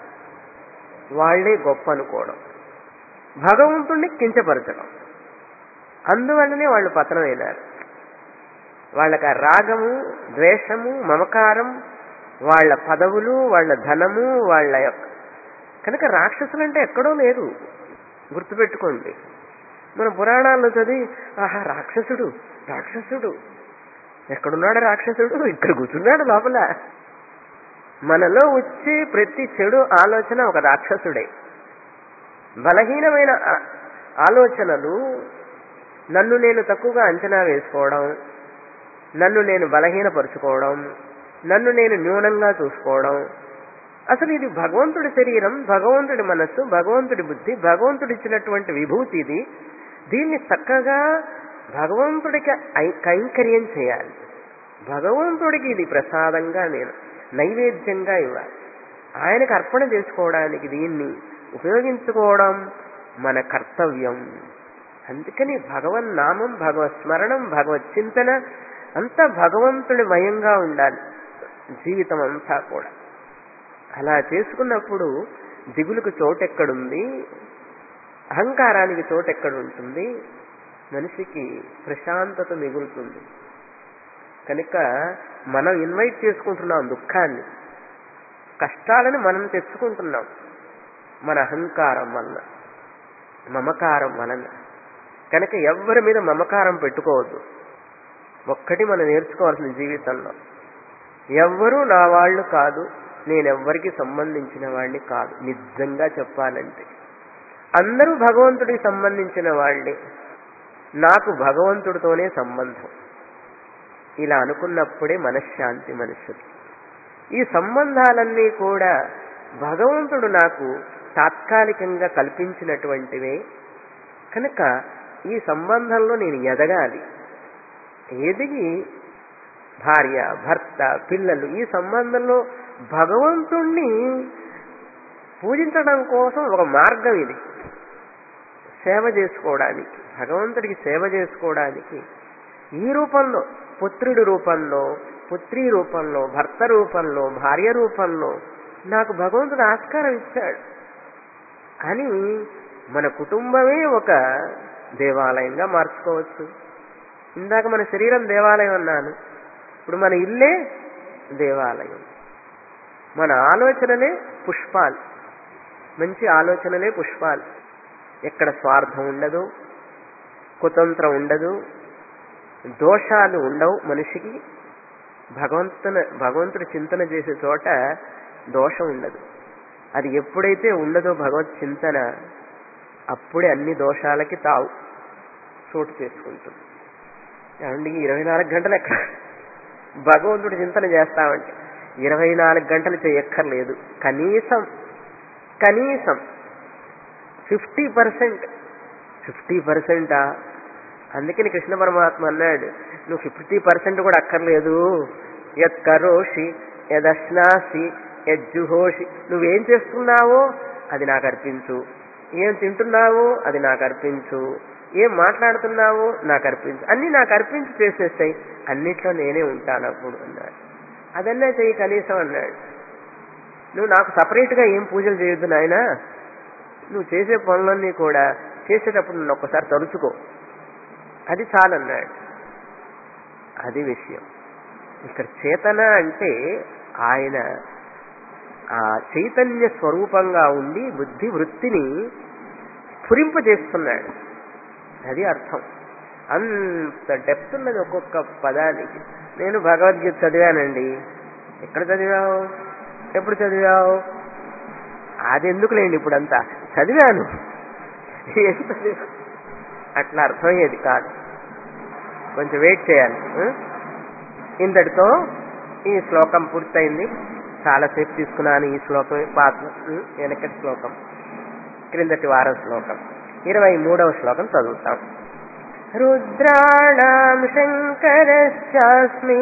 వాళ్లే గొప్ప అనుకోవడం భగవంతుణ్ణి కించపరచడం అందువల్లనే వాళ్ళు పతనమైనారు వాళ్ళకి ఆ రాగము ద్వేషము మమకారం వాళ్ళ పదవులు వాళ్ళ ధనము వాళ్ళ యొక్క కనుక రాక్షసులంటే ఎక్కడో లేరు గుర్తుపెట్టుకోండి మన పురాణాల్లో చదివి ఆహా రాక్షసుడు రాక్షసుడు ఎక్కడున్నాడు రాక్షసుడు ఇక్కడ కూర్చున్నాడు లోపల మనలో వచ్చే ప్రతి చెడు ఆలోచన ఒక రాక్షసుడే బలహీనమైన ఆ- ఆలోచనలు నన్ను నేను తక్కువగా అంచనా వేసుకోవడం నన్ను నేను బలహీనపరుచుకోవడం నన్ను నేను న్యూనంగా చూసుకోవడం అసలు ఇది భగవంతుడి శరీరం భగవంతుడి మనస్సు భగవంతుడి బుద్ధి భగవంతుడి ఇచ్చినటువంటి విభూతి ఇది దీన్ని చక్కగా భగవంతుడికి ఐ- కైంకర్యం చేయాలి భగవంతుడికి ఇది ప్రసాదంగా నేను నైవేద్యంగా ఇవ్వాలి ఆయనకు అర్పణ చేసుకోవడానికి దీన్ని ఉపయోగించుకోవడం మన కర్తవ్యం అందుకని భగవన్ నామం భగవత్ స్మరణం భగవత్ చింతన అంతా భగవంతుడి మయంగా ఉండాలి జీవితం అంతా కూడా అలా చేసుకున్నప్పుడు దిగులుకు చోటెక్కడుంది అహంకారానికి చోటెక్కడ ఉంటుంది మనిషికి ప్రశాంతత మిగులుతుంది కనుక మనం ఇన్వైట్ చేసుకుంటున్నాం దుఃఖాన్ని కష్టాలను మనం తెచ్చుకుంటున్నాం మన అహంకారం వలన మమకారం వలన కనుక ఎవ్వరి మీద మమకారం పెట్టుకోవద్దు ఒక్కటి మనం నేర్చుకోవాల్సిన జీవితంలో ఎవ్వరూ నా వాళ్ళు కాదు నేనెవ్వరికి సంబంధించిన వాడిని కాదు నిజంగా చెప్పాలంటే అందరూ భగవంతుడికి సంబంధించిన వాళ్ళే నాకు భగవంతుడితోనే సంబంధం ఇలా అనుకున్నప్పుడే మనశ్శాంతి మనుషులు ఈ సంబంధాలన్నీ కూడా భగవంతుడు నాకు తాత్కాలికంగా కల్పించినటువంటివే కనుక ఈ సంబంధంలో నేను ఎదగాలి ఎదిగి భార్య భర్త పిల్లలు ఈ సంబంధంలో భగవంతుణ్ణి పూజించడం కోసం ఒక మార్గం ఇది సేవ చేసుకోవడానికి భగవంతుడికి సేవ చేసుకోవడానికి ఈ రూపంలో పుత్రుడి రూపంలో పుత్రి రూపంలో భర్త రూపంలో భార్య రూపంలో నాకు భగవంతుడు ఆస్కారం ఇచ్చాడు అని మన కుటుంబమే ఒక దేవాలయంగా మార్చుకోవచ్చు ఇందాక మన శరీరం దేవాలయం అన్నాను ఇప్పుడు మన ఇల్లే దేవాలయం మన ఆలోచనలే పుష్పాలు మంచి ఆలోచనలే పుష్పాలు ఎక్కడ స్వార్థం ఉండదు కుతంత్రం ఉండదు దోషాలు ఉండవు మనిషికి భగవంతున భగవంతుడి చింతన చేసే చోట దోషం ఉండదు అది ఎప్పుడైతే ఉండదో భగవత్ చింతన అప్పుడే అన్ని దోషాలకి తావు చోటు చేసుకుంటుంది ఏమండి ఇరవై నాలుగు గంటలు ఎక్కడ భగవంతుడి చింతన చేస్తామంటే ఇరవై నాలుగు గంటలు చేయక్కర్లేదు కనీసం కనీసం ఫిఫ్టీ పర్సెంట్ ఫిఫ్టీ పర్సెంటా అందుకని కృష్ణ పరమాత్మ అన్నాడు నువ్వు ఫిఫ్టీ పర్సెంట్ కూడా అక్కర్లేదు యత్ కరోషి యదశ్నాసి యజ్జుహోషి నువ్వేం చేస్తున్నావో అది నాకు అర్పించు ఏం తింటున్నావో అది నాకు అర్పించు ఏం మాట్లాడుతున్నావో నాకు అర్పించు అన్ని నాకు అర్పించి చేసేస్తాయి అన్నిట్లో నేనే ఉంటాను అప్పుడు అన్నాడు అదన్నా చెయ్యి కనీసం అన్నాడు నువ్వు నాకు సపరేట్గా ఏం పూజలు చేయొద్దు నాయనా నువ్వు చేసే పనులన్నీ కూడా చేసేటప్పుడు నన్ను ఒక్కసారి తలుచుకో అది చాలన్నాడు అది విషయం ఇక్కడ చేతన అంటే ఆయన ఆ చైతన్య స్వరూపంగా ఉండి బుద్ధి వృత్తిని స్ఫురింపజేస్తున్నాడు అది అర్థం అంత డెప్త్ ఉన్నది ఒక్కొక్క పదానికి నేను భగవద్గీత చదివానండి ఎక్కడ చదివావు ఎప్పుడు చదివావు అది ఎందుకులేండి ఇప్పుడంతా చదివాను ఏం చదివా అట్లా అర్థమయ్యేది కాదు కొంచెం వెయిట్ చేయాలి ఆ? ఇంతటితో ఈ శ్లోకం పూర్తయింది చాలాసేపు తీసుకున్నాను ఈ శ్లోకం పాత ఉం, వెనకటి శ్లోకం క్రిందటి వారం శ్లోకం ఇరవై మూడవ శ్లోకం చదువుతాం రుద్రాణం శంకరశ్చాస్మి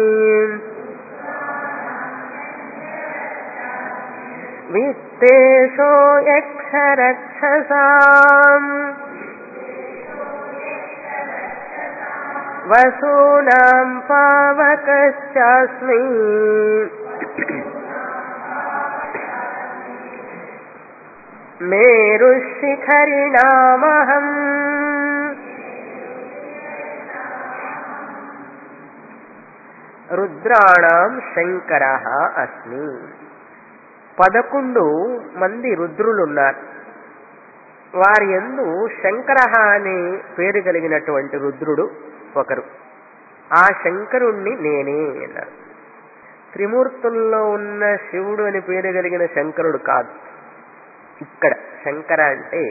విత్తేషో యక్షరక్షసాం వసూనాం పావకశ్చాస్మి మేరుశిఖరిణామహం రుద్రాణం శంకర అస్మి పదకొండు మంది రుద్రులున్నారు వారి ఎందు శంకర అనే పేరు కలిగినటువంటి రుద్రుడు ఒకరు ఆ శంకరుణ్ణి నేనే అన్నారు త్రిమూర్తుల్లో ఉన్న శివుడు అని పేరు కలిగిన శంకరుడు కాదు ఇక్కడ శంకర అంటే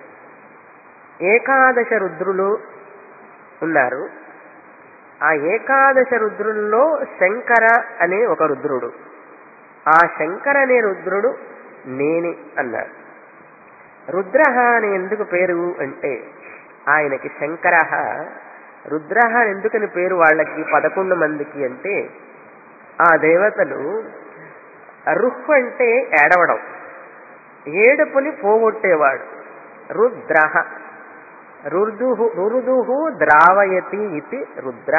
ఏకాదశ రుద్రులు ఉన్నారు ఆ ఏకాదశ రుద్రుల్లో శంకర అనే ఒక రుద్రుడు ఆ శంకర అనే రుద్రుడు నేనే అన్నారు రుద్ర అని ఎందుకు పేరు అంటే ఆయనకి శంకర రుద్ర ఎందుకని పేరు వాళ్ళకి పదకొండు మందికి అంటే ఆ దేవతలు రుహ్ అంటే ఏడవడం ఏడుపుని పోగొట్టేవాడు రుద్ర రుర్దుహు రురుదుహు ద్రావయతి ఇది రుద్ర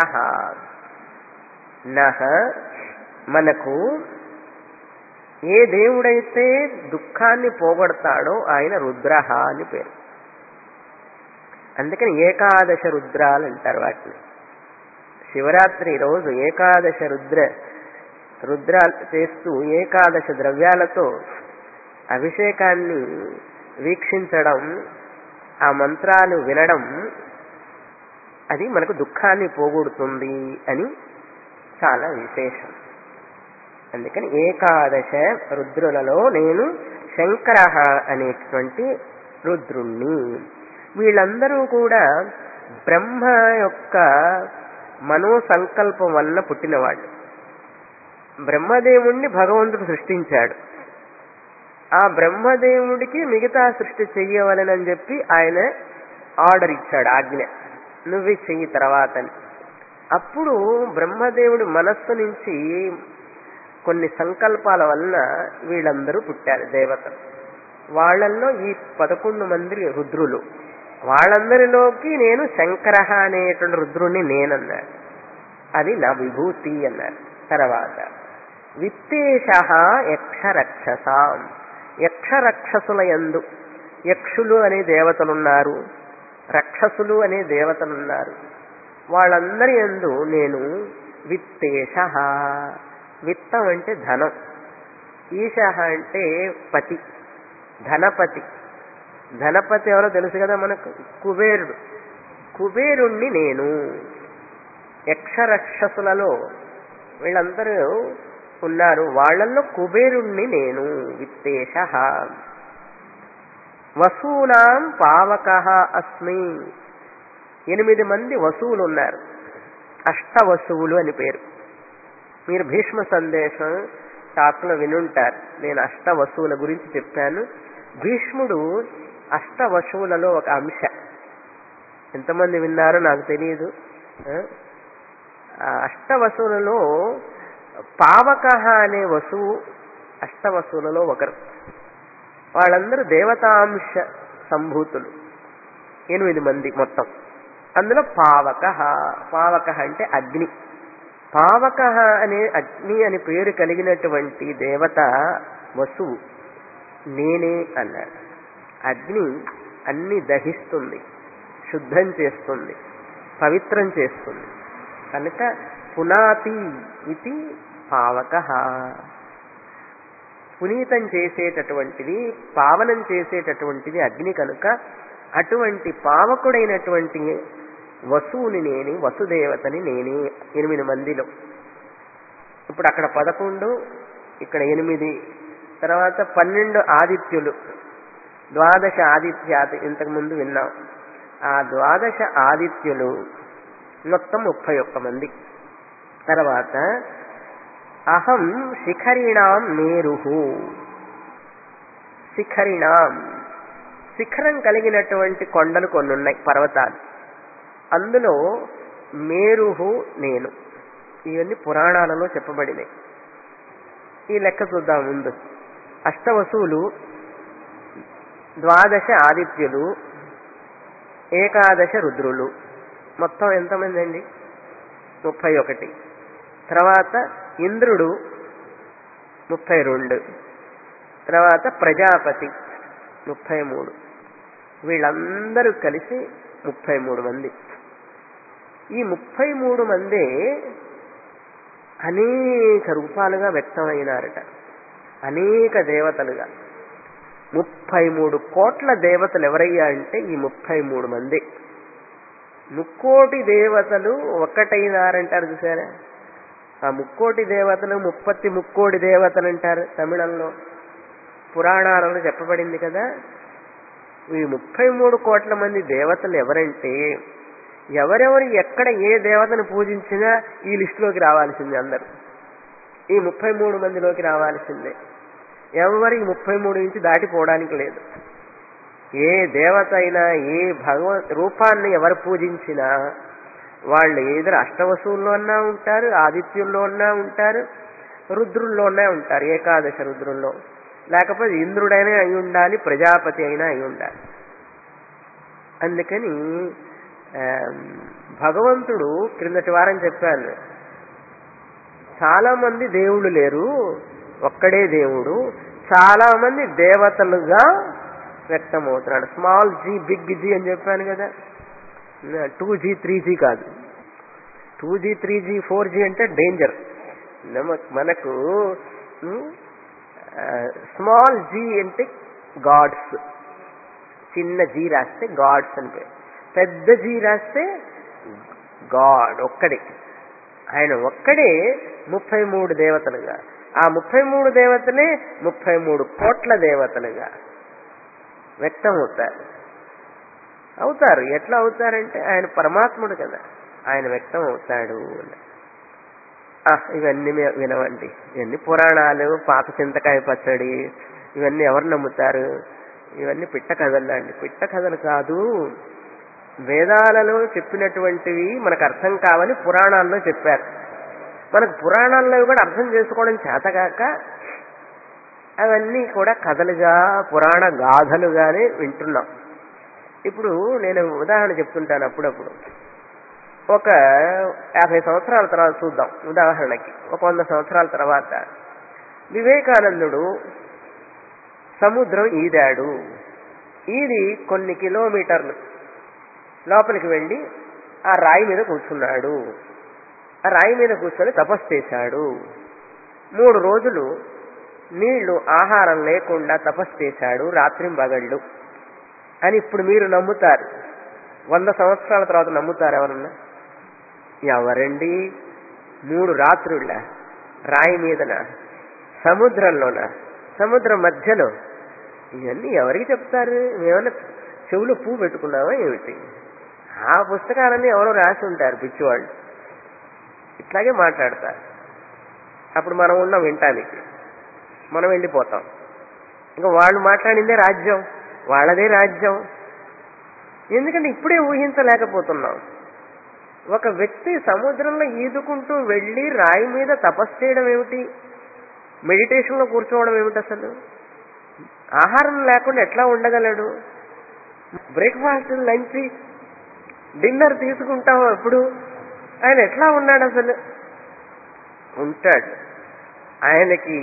నహ మనకు ఏ దేవుడైతే దుఃఖాన్ని పోగొడతాడో ఆయన రుద్ర అని పేరు అందుకని ఏకాదశ రుద్రాలు అంటారు వాటిని శివరాత్రి రోజు ఏకాదశ రుద్ర రుద్రాలు చేస్తూ ఏకాదశ ద్రవ్యాలతో అభిషేకాన్ని వీక్షించడం ఆ మంత్రాలు వినడం అది మనకు దుఃఖాన్ని పోగొడుతుంది అని చాలా విశేషం అందుకని ఏకాదశ రుద్రులలో నేను శంకర అనేటువంటి రుద్రుణ్ణి వీళ్ళందరూ కూడా బ్రహ్మ యొక్క మనోసంకల్పం వల్ల పుట్టినవాళ్ళు బ్రహ్మదేవుణ్ణి భగవంతుడు సృష్టించాడు ఆ బ్రహ్మదేవుడికి మిగతా సృష్టి చెయ్యవలనని చెప్పి ఆయన ఆర్డర్ ఇచ్చాడు ఆజ్ఞ నువ్వే చెయ్యి తర్వాత అని. అప్పుడు బ్రహ్మదేవుడి మనస్సు నుంచి కొన్ని సంకల్పాల వలన వీళ్ళందరూ పుట్టారు దేవతలు వాళ్ళల్లో ఈ పదకొండు మంది రుద్రులు వాళ్ళందరిలోకి నేను శంకర అనేటువంటి రుద్రుణ్ణి నేనన్నాడు అది నా విభూతి అన్నారు తర్వాత విత్తేష యక్షరక్షసాం యక్షరక్షసుల యందు యక్షులు అనే దేవతలున్నారు రక్షసులు అనే దేవతలున్నారు వాళ్ళందరి యందు నేను విత్తేష విత్తం అంటే ధనం ఈశ అంటే పతి ధనపతి ధనపతి ఎవరో తెలుసు కదా మనకు కుబేరుడు కుబేరుణ్ణి నేను యక్షరక్షసులలో వీళ్ళందరూ ఉన్నారు వాళ్ళల్లో కుబేరుణ్ణి నేను విత్తేష వసూనాం పావక అస్మి ఎనిమిది మంది వసువులు ఉన్నారు అష్ట వసువులు అని పేరు మీరు భీష్మ సందేశం టాక్లో వినుంటారు నేను అష్ట వసువుల గురించి చెప్పాను భీష్ముడు అష్ట వసువులలో ఒక అంశ ఎంతమంది విన్నారో నాకు తెలియదు ఆ? ఆ అష్ట వసువులలో పావక అనే వసువు అష్ట వసువులలో ఒకరు వాళ్ళందరూ దేవతాంశ సంభూతులు ఎనిమిది మంది మొత్తం అందులో పావక పావక అంటే అగ్ని పావక అనే అగ్ని అని పేరు కలిగినటువంటి దేవత వసువు నేనే అన్నాడు అగ్ని అన్ని దహిస్తుంది శుద్ధం చేస్తుంది పవిత్రం చేస్తుంది కనుక పునాతి ఇది పావక పునీతం చేసేటటువంటిది పావనం చేసేటటువంటిది అగ్ని కనుక అటువంటి పావకుడైనటువంటి వసువుని నేనే వసుదేవతని నేనే ఎనిమిది మందిలో ఇప్పుడు అక్కడ పదకొండు ఇక్కడ ఎనిమిది తర్వాత పన్నెండు ఆదిత్యులు ద్వాదశ ఆదిత్యాది ఇంతకుముందు విన్నాం ఆ ద్వాదశ ఆదిత్యులు మొత్తం ముప్పై ఒక్క మంది తర్వాత అహం శిఖరిణాం మేరుహు శిఖరిణాం శిఖరం కలిగినటువంటి కొండలు కొన్ని ఉన్నాయి పర్వతాలు అందులో మేరుహు నేను ఇవన్నీ పురాణాలలో చెప్పబడినాయి ఈ లెక్క చూద్దాం ముందు అష్టవసువులు ద్వాదశ ఆదిత్యులు ఏకాదశ రుద్రులు మొత్తం ఎంతమంది అండి ముప్పై ఒకటి తర్వాత ఇంద్రుడు ముప్పై రెండు తర్వాత ప్రజాపతి ముప్పై మూడు వీళ్ళందరూ కలిసి ముప్పై మూడు మంది ఈ ముప్పై మూడు మందే అనేక రూపాలుగా వ్యక్తమైనారట అనేక దేవతలుగా ముప్పై మూడు కోట్ల దేవతలు ఎవరయ్యా అంటే ఈ ముప్పై మూడు మంది ముక్కోటి దేవతలు ఒక్కటైనారంటారు చూసారా ఆ ముక్కోటి దేవతలు ముప్పత్తి ముక్కోటి దేవతలు అంటారు తమిళంలో పురాణాలలో చెప్పబడింది కదా ఈ ముప్పై మూడు కోట్ల మంది దేవతలు ఎవరంటే ఎవరెవరు ఎక్కడ ఏ దేవతను పూజించినా ఈ లిస్టులోకి రావాల్సిందే అందరు ఈ ముప్పై మూడు మందిలోకి రావాల్సిందే ఎవరు ఈ ముప్పై మూడు నుంచి దాటిపోవడానికి లేదు ఏ దేవత అయినా ఏ భగవ రూపాన్ని ఎవరు పూజించినా వాళ్ళు ఏదో అష్టవసువుల్లో అన్నా ఉంటారు ఆదిత్యుల్లో అన్నా ఉంటారు రుద్రుల్లోనే ఉంటారు ఏకాదశ రుద్రుల్లో లేకపోతే ఇంద్రుడైనా అయి ఉండాలి ప్రజాపతి అయినా అయి ఉండాలి అందుకని భగవంతుడు క్రిందటి వారం చెప్పాను చాలా మంది దేవుళ్ళు లేరు ఒక్కడే దేవుడు చాలా మంది దేవతలుగా వ్యక్తమవుతున్నాడు స్మాల్ జీ బిగ్ జీ అని చెప్పాను కదా టూ జీ త్రీ జీ కాదు two G three G four G అంటే డేంజర్ మనకు స్మాల్ జీ అంటే గాడ్స్ చిన్న జీ రాస్తే గాడ్స్ అని పేరు పెద్ద జీ రాస్తే గాడ్ ఒక్కడే ఆయన ఒక్కడే ముప్పై మూడు దేవతలుగా ఆ ముప్పై మూడు దేవతలే ముప్పై మూడు కోట్ల దేవతలుగా వ్యక్తం అవుతారు అవుతారు ఎట్లా అవుతారంటే ఆయన పరమాత్ముడు కదా ఆయన వ్యక్తం అవుతాడు ఇవన్నీ వినవండి ఇవన్నీ పురాణాలు పాత చింతకాయ పచ్చడి ఇవన్నీ ఎవరు నమ్ముతారు ఇవన్నీ పిట్ట కథలు అండి పిట్ట కథలు కాదు వేదాలలో చెప్పినటువంటివి మనకు అర్థం కావని పురాణాల్లో చెప్పారు మనకు పురాణాల్లో కూడా అర్థం చేసుకోవడం చేతగాక అవన్నీ కూడా కథలుగా పురాణ గాథలుగానే వింటున్నాం ఇప్పుడు నేను ఉదాహరణ చెప్తుంటాను అప్పుడప్పుడు ఒక యాభై సంవత్సరాల తర్వాత చూద్దాం ఉదాహరణకి ఒక వంద సంవత్సరాల తర్వాత వివేకానందుడు సముద్రం ఈదాడు ఈది కొన్ని కిలోమీటర్లు లోపలికి వెళ్ళి ఆ రాయి మీద కూర్చున్నాడు ఆ రాయి మీద కూర్చొని తపస్సు చేశాడు మూడు రోజులు నీళ్లు ఆహారం లేకుండా తపస్సు చేశాడు రాత్రింబగళ్ళు అని ఇప్పుడు మీరు నమ్ముతారు వంద సంవత్సరాల తర్వాత నమ్ముతారు ఎవరన్నా ఎవరండి మూడు రాత్రుళ్ళ రాయి మీదన సముద్రంలోన సముద్రం మధ్యలో ఇవన్నీ ఎవరికి చెప్తారు మేమన్నా చెవులు పువ్వు పెట్టుకున్నావా ఏమిటి ఆ పుస్తకాలన్నీ ఎవరో రాసి ఉంటారు పిచ్చివాళ్ళు ఇట్లాగే మాట్లాడతారు అప్పుడు మనం ఉన్నాం వింటానికి మనం వెళ్ళిపోతాం ఇంకా వాళ్ళు మాట్లాడిందే రాజ్యం వాళ్ళదే రాజ్యం ఎందుకంటే ఇప్పుడే ఊహించలేకపోతున్నాం ఒక వ్యక్తి సముద్రంలో ఈదుకుంటూ వెళ్ళి రాయి మీద తపస్సు చేయడం ఏమిటి మెడిటేషన్లో కూర్చోవడం ఏమిటి అసలు ఆహారం లేకుండా ఎట్లా ఉండగలడు బ్రేక్ఫాస్ట్ లంచ్ డిన్నర్ తీసుకుంటాం అప్పుడు ఆయన ఎట్లా ఉన్నాడు అసలు ఉంటాడు ఆయనకి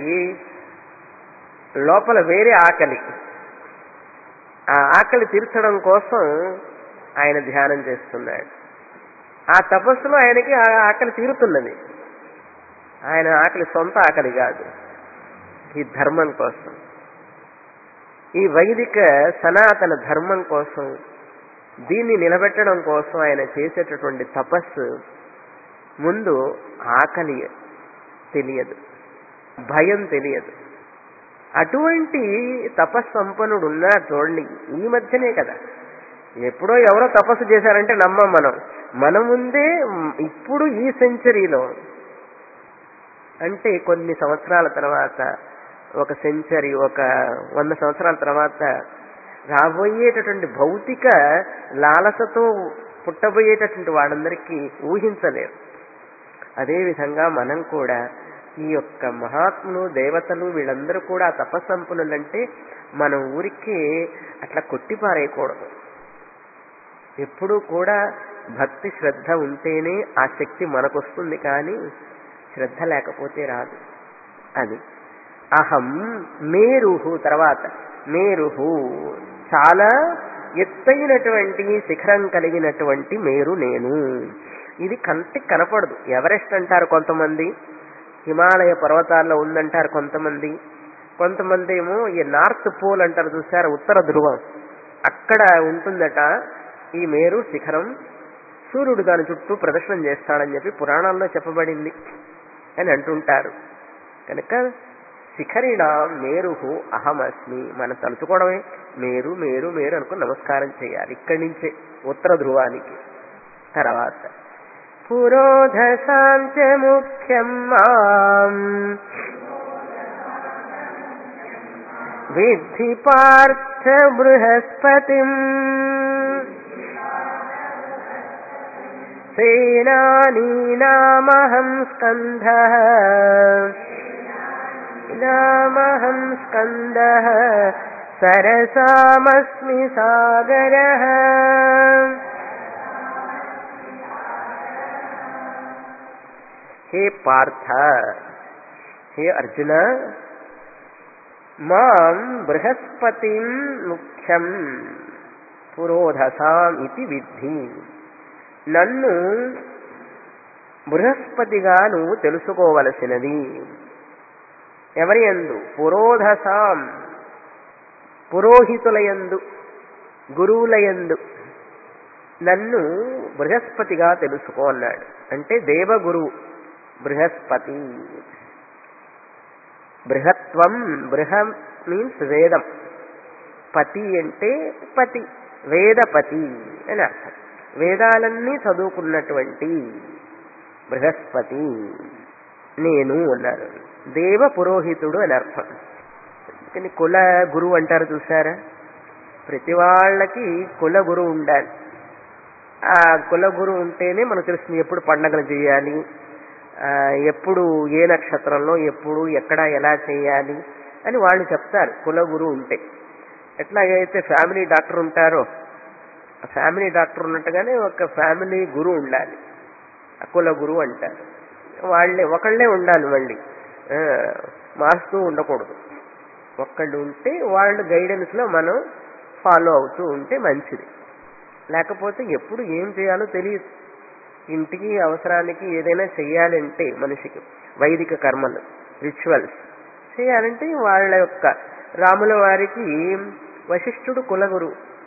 లోపల వేరే ఆకలి ఆ ఆకలి తీర్చడం కోసం ఆయన ధ్యానం చేస్తున్నాడు ఆ తపస్సులో ఆయనకి ఆ ఆకలి తీరుతున్నది ఆయన ఆకలి సొంత ఆకలి కాదు ఈ ధర్మం కోసం ఈ వైదిక సనాతన ధర్మం కోసం దీన్ని నిలబెట్టడం కోసం ఆయన చేసేటటువంటి తపస్సు ముందు ఆకలి తెలియదు భయం తెలియదు అటువంటి తపస్సంపన్నుడు ఉన్నా చూడండి ఈ మధ్యనే కదా ఎప్పుడో ఎవరో తపస్సు చేశారంటే నమ్మం మనం మన ముందే ఇప్పుడు ఈ సెంచరీలో అంటే కొన్ని సంవత్సరాల తర్వాత ఒక సెంచరీ ఒక వంద సంవత్సరాల తర్వాత రాబోయేటటువంటి భౌతిక లాలసతో పుట్టబోయేటటువంటి వాళ్ళందరికీ ఊహించలేరు అదేవిధంగా మనం కూడా ఈ యొక్క మహాత్ములు దేవతలు వీళ్ళందరూ కూడా తపస్సంపన్నులంటే మనం ఊరికి అట్లా కొట్టిపారేయకూడదు ఎప్పుడూ కూడా భక్తి శ్రద్ధ ఉంటేనే ఆ శక్తి మనకొస్తుంది కానీ శ్రద్ధ లేకపోతే రాదు అది అహం మేరుహు తర్వాత మేరుహు చాలా ఎత్తైనటువంటి శిఖరం కలిగినటువంటి మేరు నేను ఇది కంటికి కనపడదు ఎవరెస్ట్ అంటారు కొంతమంది హిమాలయ పర్వతాల్లో ఉందంటారు కొంతమంది కొంతమంది ఏమో ఈ నార్త్ పోల్ అంటారు చూసారు ఉత్తర ధ్రువం అక్కడ ఉంటుందట ఈ మేరు శిఖరం సూర్యుడు దాని చుట్టూ ప్రదర్శనం చేస్తాడని చెప్పి పురాణాల్లో చెప్పబడింది అని అంటుంటారు కనుక శిఖరిణ మేరుహు అహమస్మి మనం తలుచుకోవడమే మేరు మేరు మేరు అనుకుని నమస్కారం చేయాలి ఇక్కడి నుంచే ఉత్తర ధ్రువానికి తర్వాత పురోధసాంచ ముఖ్యం మాం విద్ధి పార్థ బృహస్పతిం సేనానీనామహం స్కంధ నామహం స్కంద సరసామస్మి సాగర హే పార్థ హే అర్జున మాం బృహస్పతిం ముఖ్యం పురోధసాం ఇది విద్ధి నన్ను బృహస్పతిగా నువ్వు తెలుసుకోవలసినది ఎవరి యందు పురోధసాం పురోహితులయందు గురువులయందు నన్ను బృహస్పతిగా తెలుసుకో అన్నాడు అంటే దేవగురువు బృహస్పతి బృహత్వం బృహ మీన్స్ వేదం పతి అంటే పతి వేదపతి అని అర్థం వేదాలన్నీ చదువుకున్నటువంటి బృహస్పతి నేను అన్నారు దేవ పురోహితుడు అని అర్థం కానీ కుల గురువు అంటారు చూసారా ప్రతి వాళ్ళకి కుల గురువు ఉండాలి ఆ కుల గురువు ఉంటేనే మనకు తెలుస్తుంది ఎప్పుడు పండగలు చేయాలి ఆ, ఎప్పుడు ఏ నక్షత్రంలో ఎప్పుడు ఎక్కడ ఎలా చేయాలి అని వాళ్ళు చెప్తారు కుల గురువు ఉంటే ఎట్లాగైతే ఫ్యామిలీ డాక్టర్ ఉంటారో ఆ ఫ్యామిలీ డాక్టర్ ఉన్నట్టుగానే ఒక ఫ్యామిలీ గురువు ఉండాలి ఆ కుల గురువు అంటారు వాళ్ళే ఒకళ్ళే ఉండాలి మళ్ళీ ఆ, మారుస్తూ ఉండకూడదు ఒక్కళ్ళు ఉంటే వాళ్ళ గైడెన్స్ లో మనం ఫాలో అవుతూ ఉంటే మంచిది లేకపోతే ఎప్పుడు ఏం చేయాలో తెలియదు ఇంటికి అవసరానికి ఏదైనా చెయ్యాలంటే మనిషికి వైదిక కర్మలు రిచువల్స్ చేయాలంటే వాళ్ళ యొక్క రాముల వారికి వశిష్ఠుడు కులగురు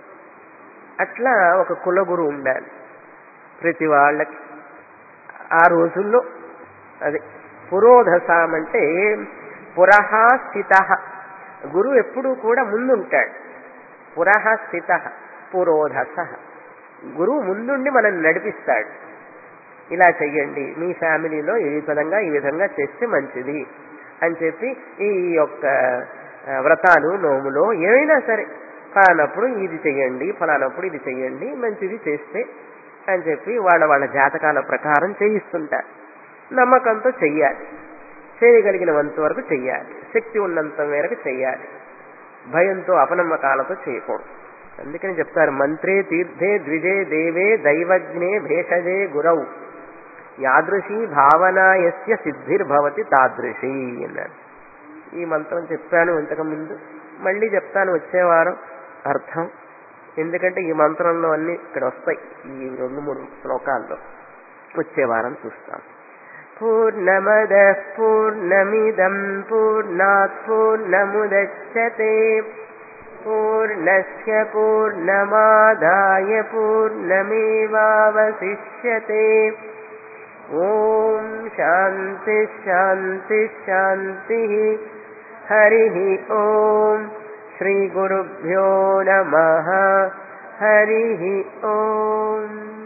అట్లా ఒక కులగురు ఉండాలి ప్రతి వాళ్ళకి ఆ రోజుల్లో అది పురోధసాం అంటే పురహ స్థిత గురు ఎప్పుడూ కూడా ముందుంటాడు పురహ స్థిత పురోధస గురువు ముందుండి మనల్ని నడిపిస్తాడు ఇలా చెయ్యండి మీ ఫ్యామిలీలో ఈ విధంగా ఈ విధంగా చేస్తే మంచిది అని చెప్పి ఈ యొక్క ఆ, వ్రతాలు నోములో ఏమైనా సరే ఫలానప్పుడు ఇది చెయ్యండి ఫలానప్పుడు ఇది చెయ్యండి మంచిది చేస్తే అని చెప్పి వాళ్ళ వాళ్ళ జాతకాల ప్రకారం చేయిస్తుంటారు నమ్మకంతో చెయ్యాలి చేయగలిగినంత వరకు చెయ్యాలి శక్తి ఉన్నంత మేరకు చెయ్యాలి భయంతో అపనమ్మకాలతో చేయకూడదు అందుకని చెప్తారు మంత్రే తీర్థే ద్విజే దేవే దైవజ్ఞే భేషజే గురౌ యాదృశీ భావన యస్య సిద్ధిర్భవతి తాదృశి అన్నాడు ఈ మంత్రం చెప్పాను ఇంతకుముందు మళ్ళీ చెప్తాను వచ్చే వారం అర్థం ఎందుకంటే ఈ మంత్రంలో అన్ని ఇక్కడ వస్తాయి ఈ రెండు మూడు శ్లోకాల్లో వచ్చే వారం చూస్తాం పూర్ణమద పూర్ణమిదం పూర్ణాత్ పూర్ణముదచ్చతే పూర్ణస్య పూర్ణమాదాయ పూర్ణమేవావశిష్యతే ఓం శాంతి శాంతి శాంతి హరి ఓం శ్రీ గురుభ్యో నమ హరి ఓం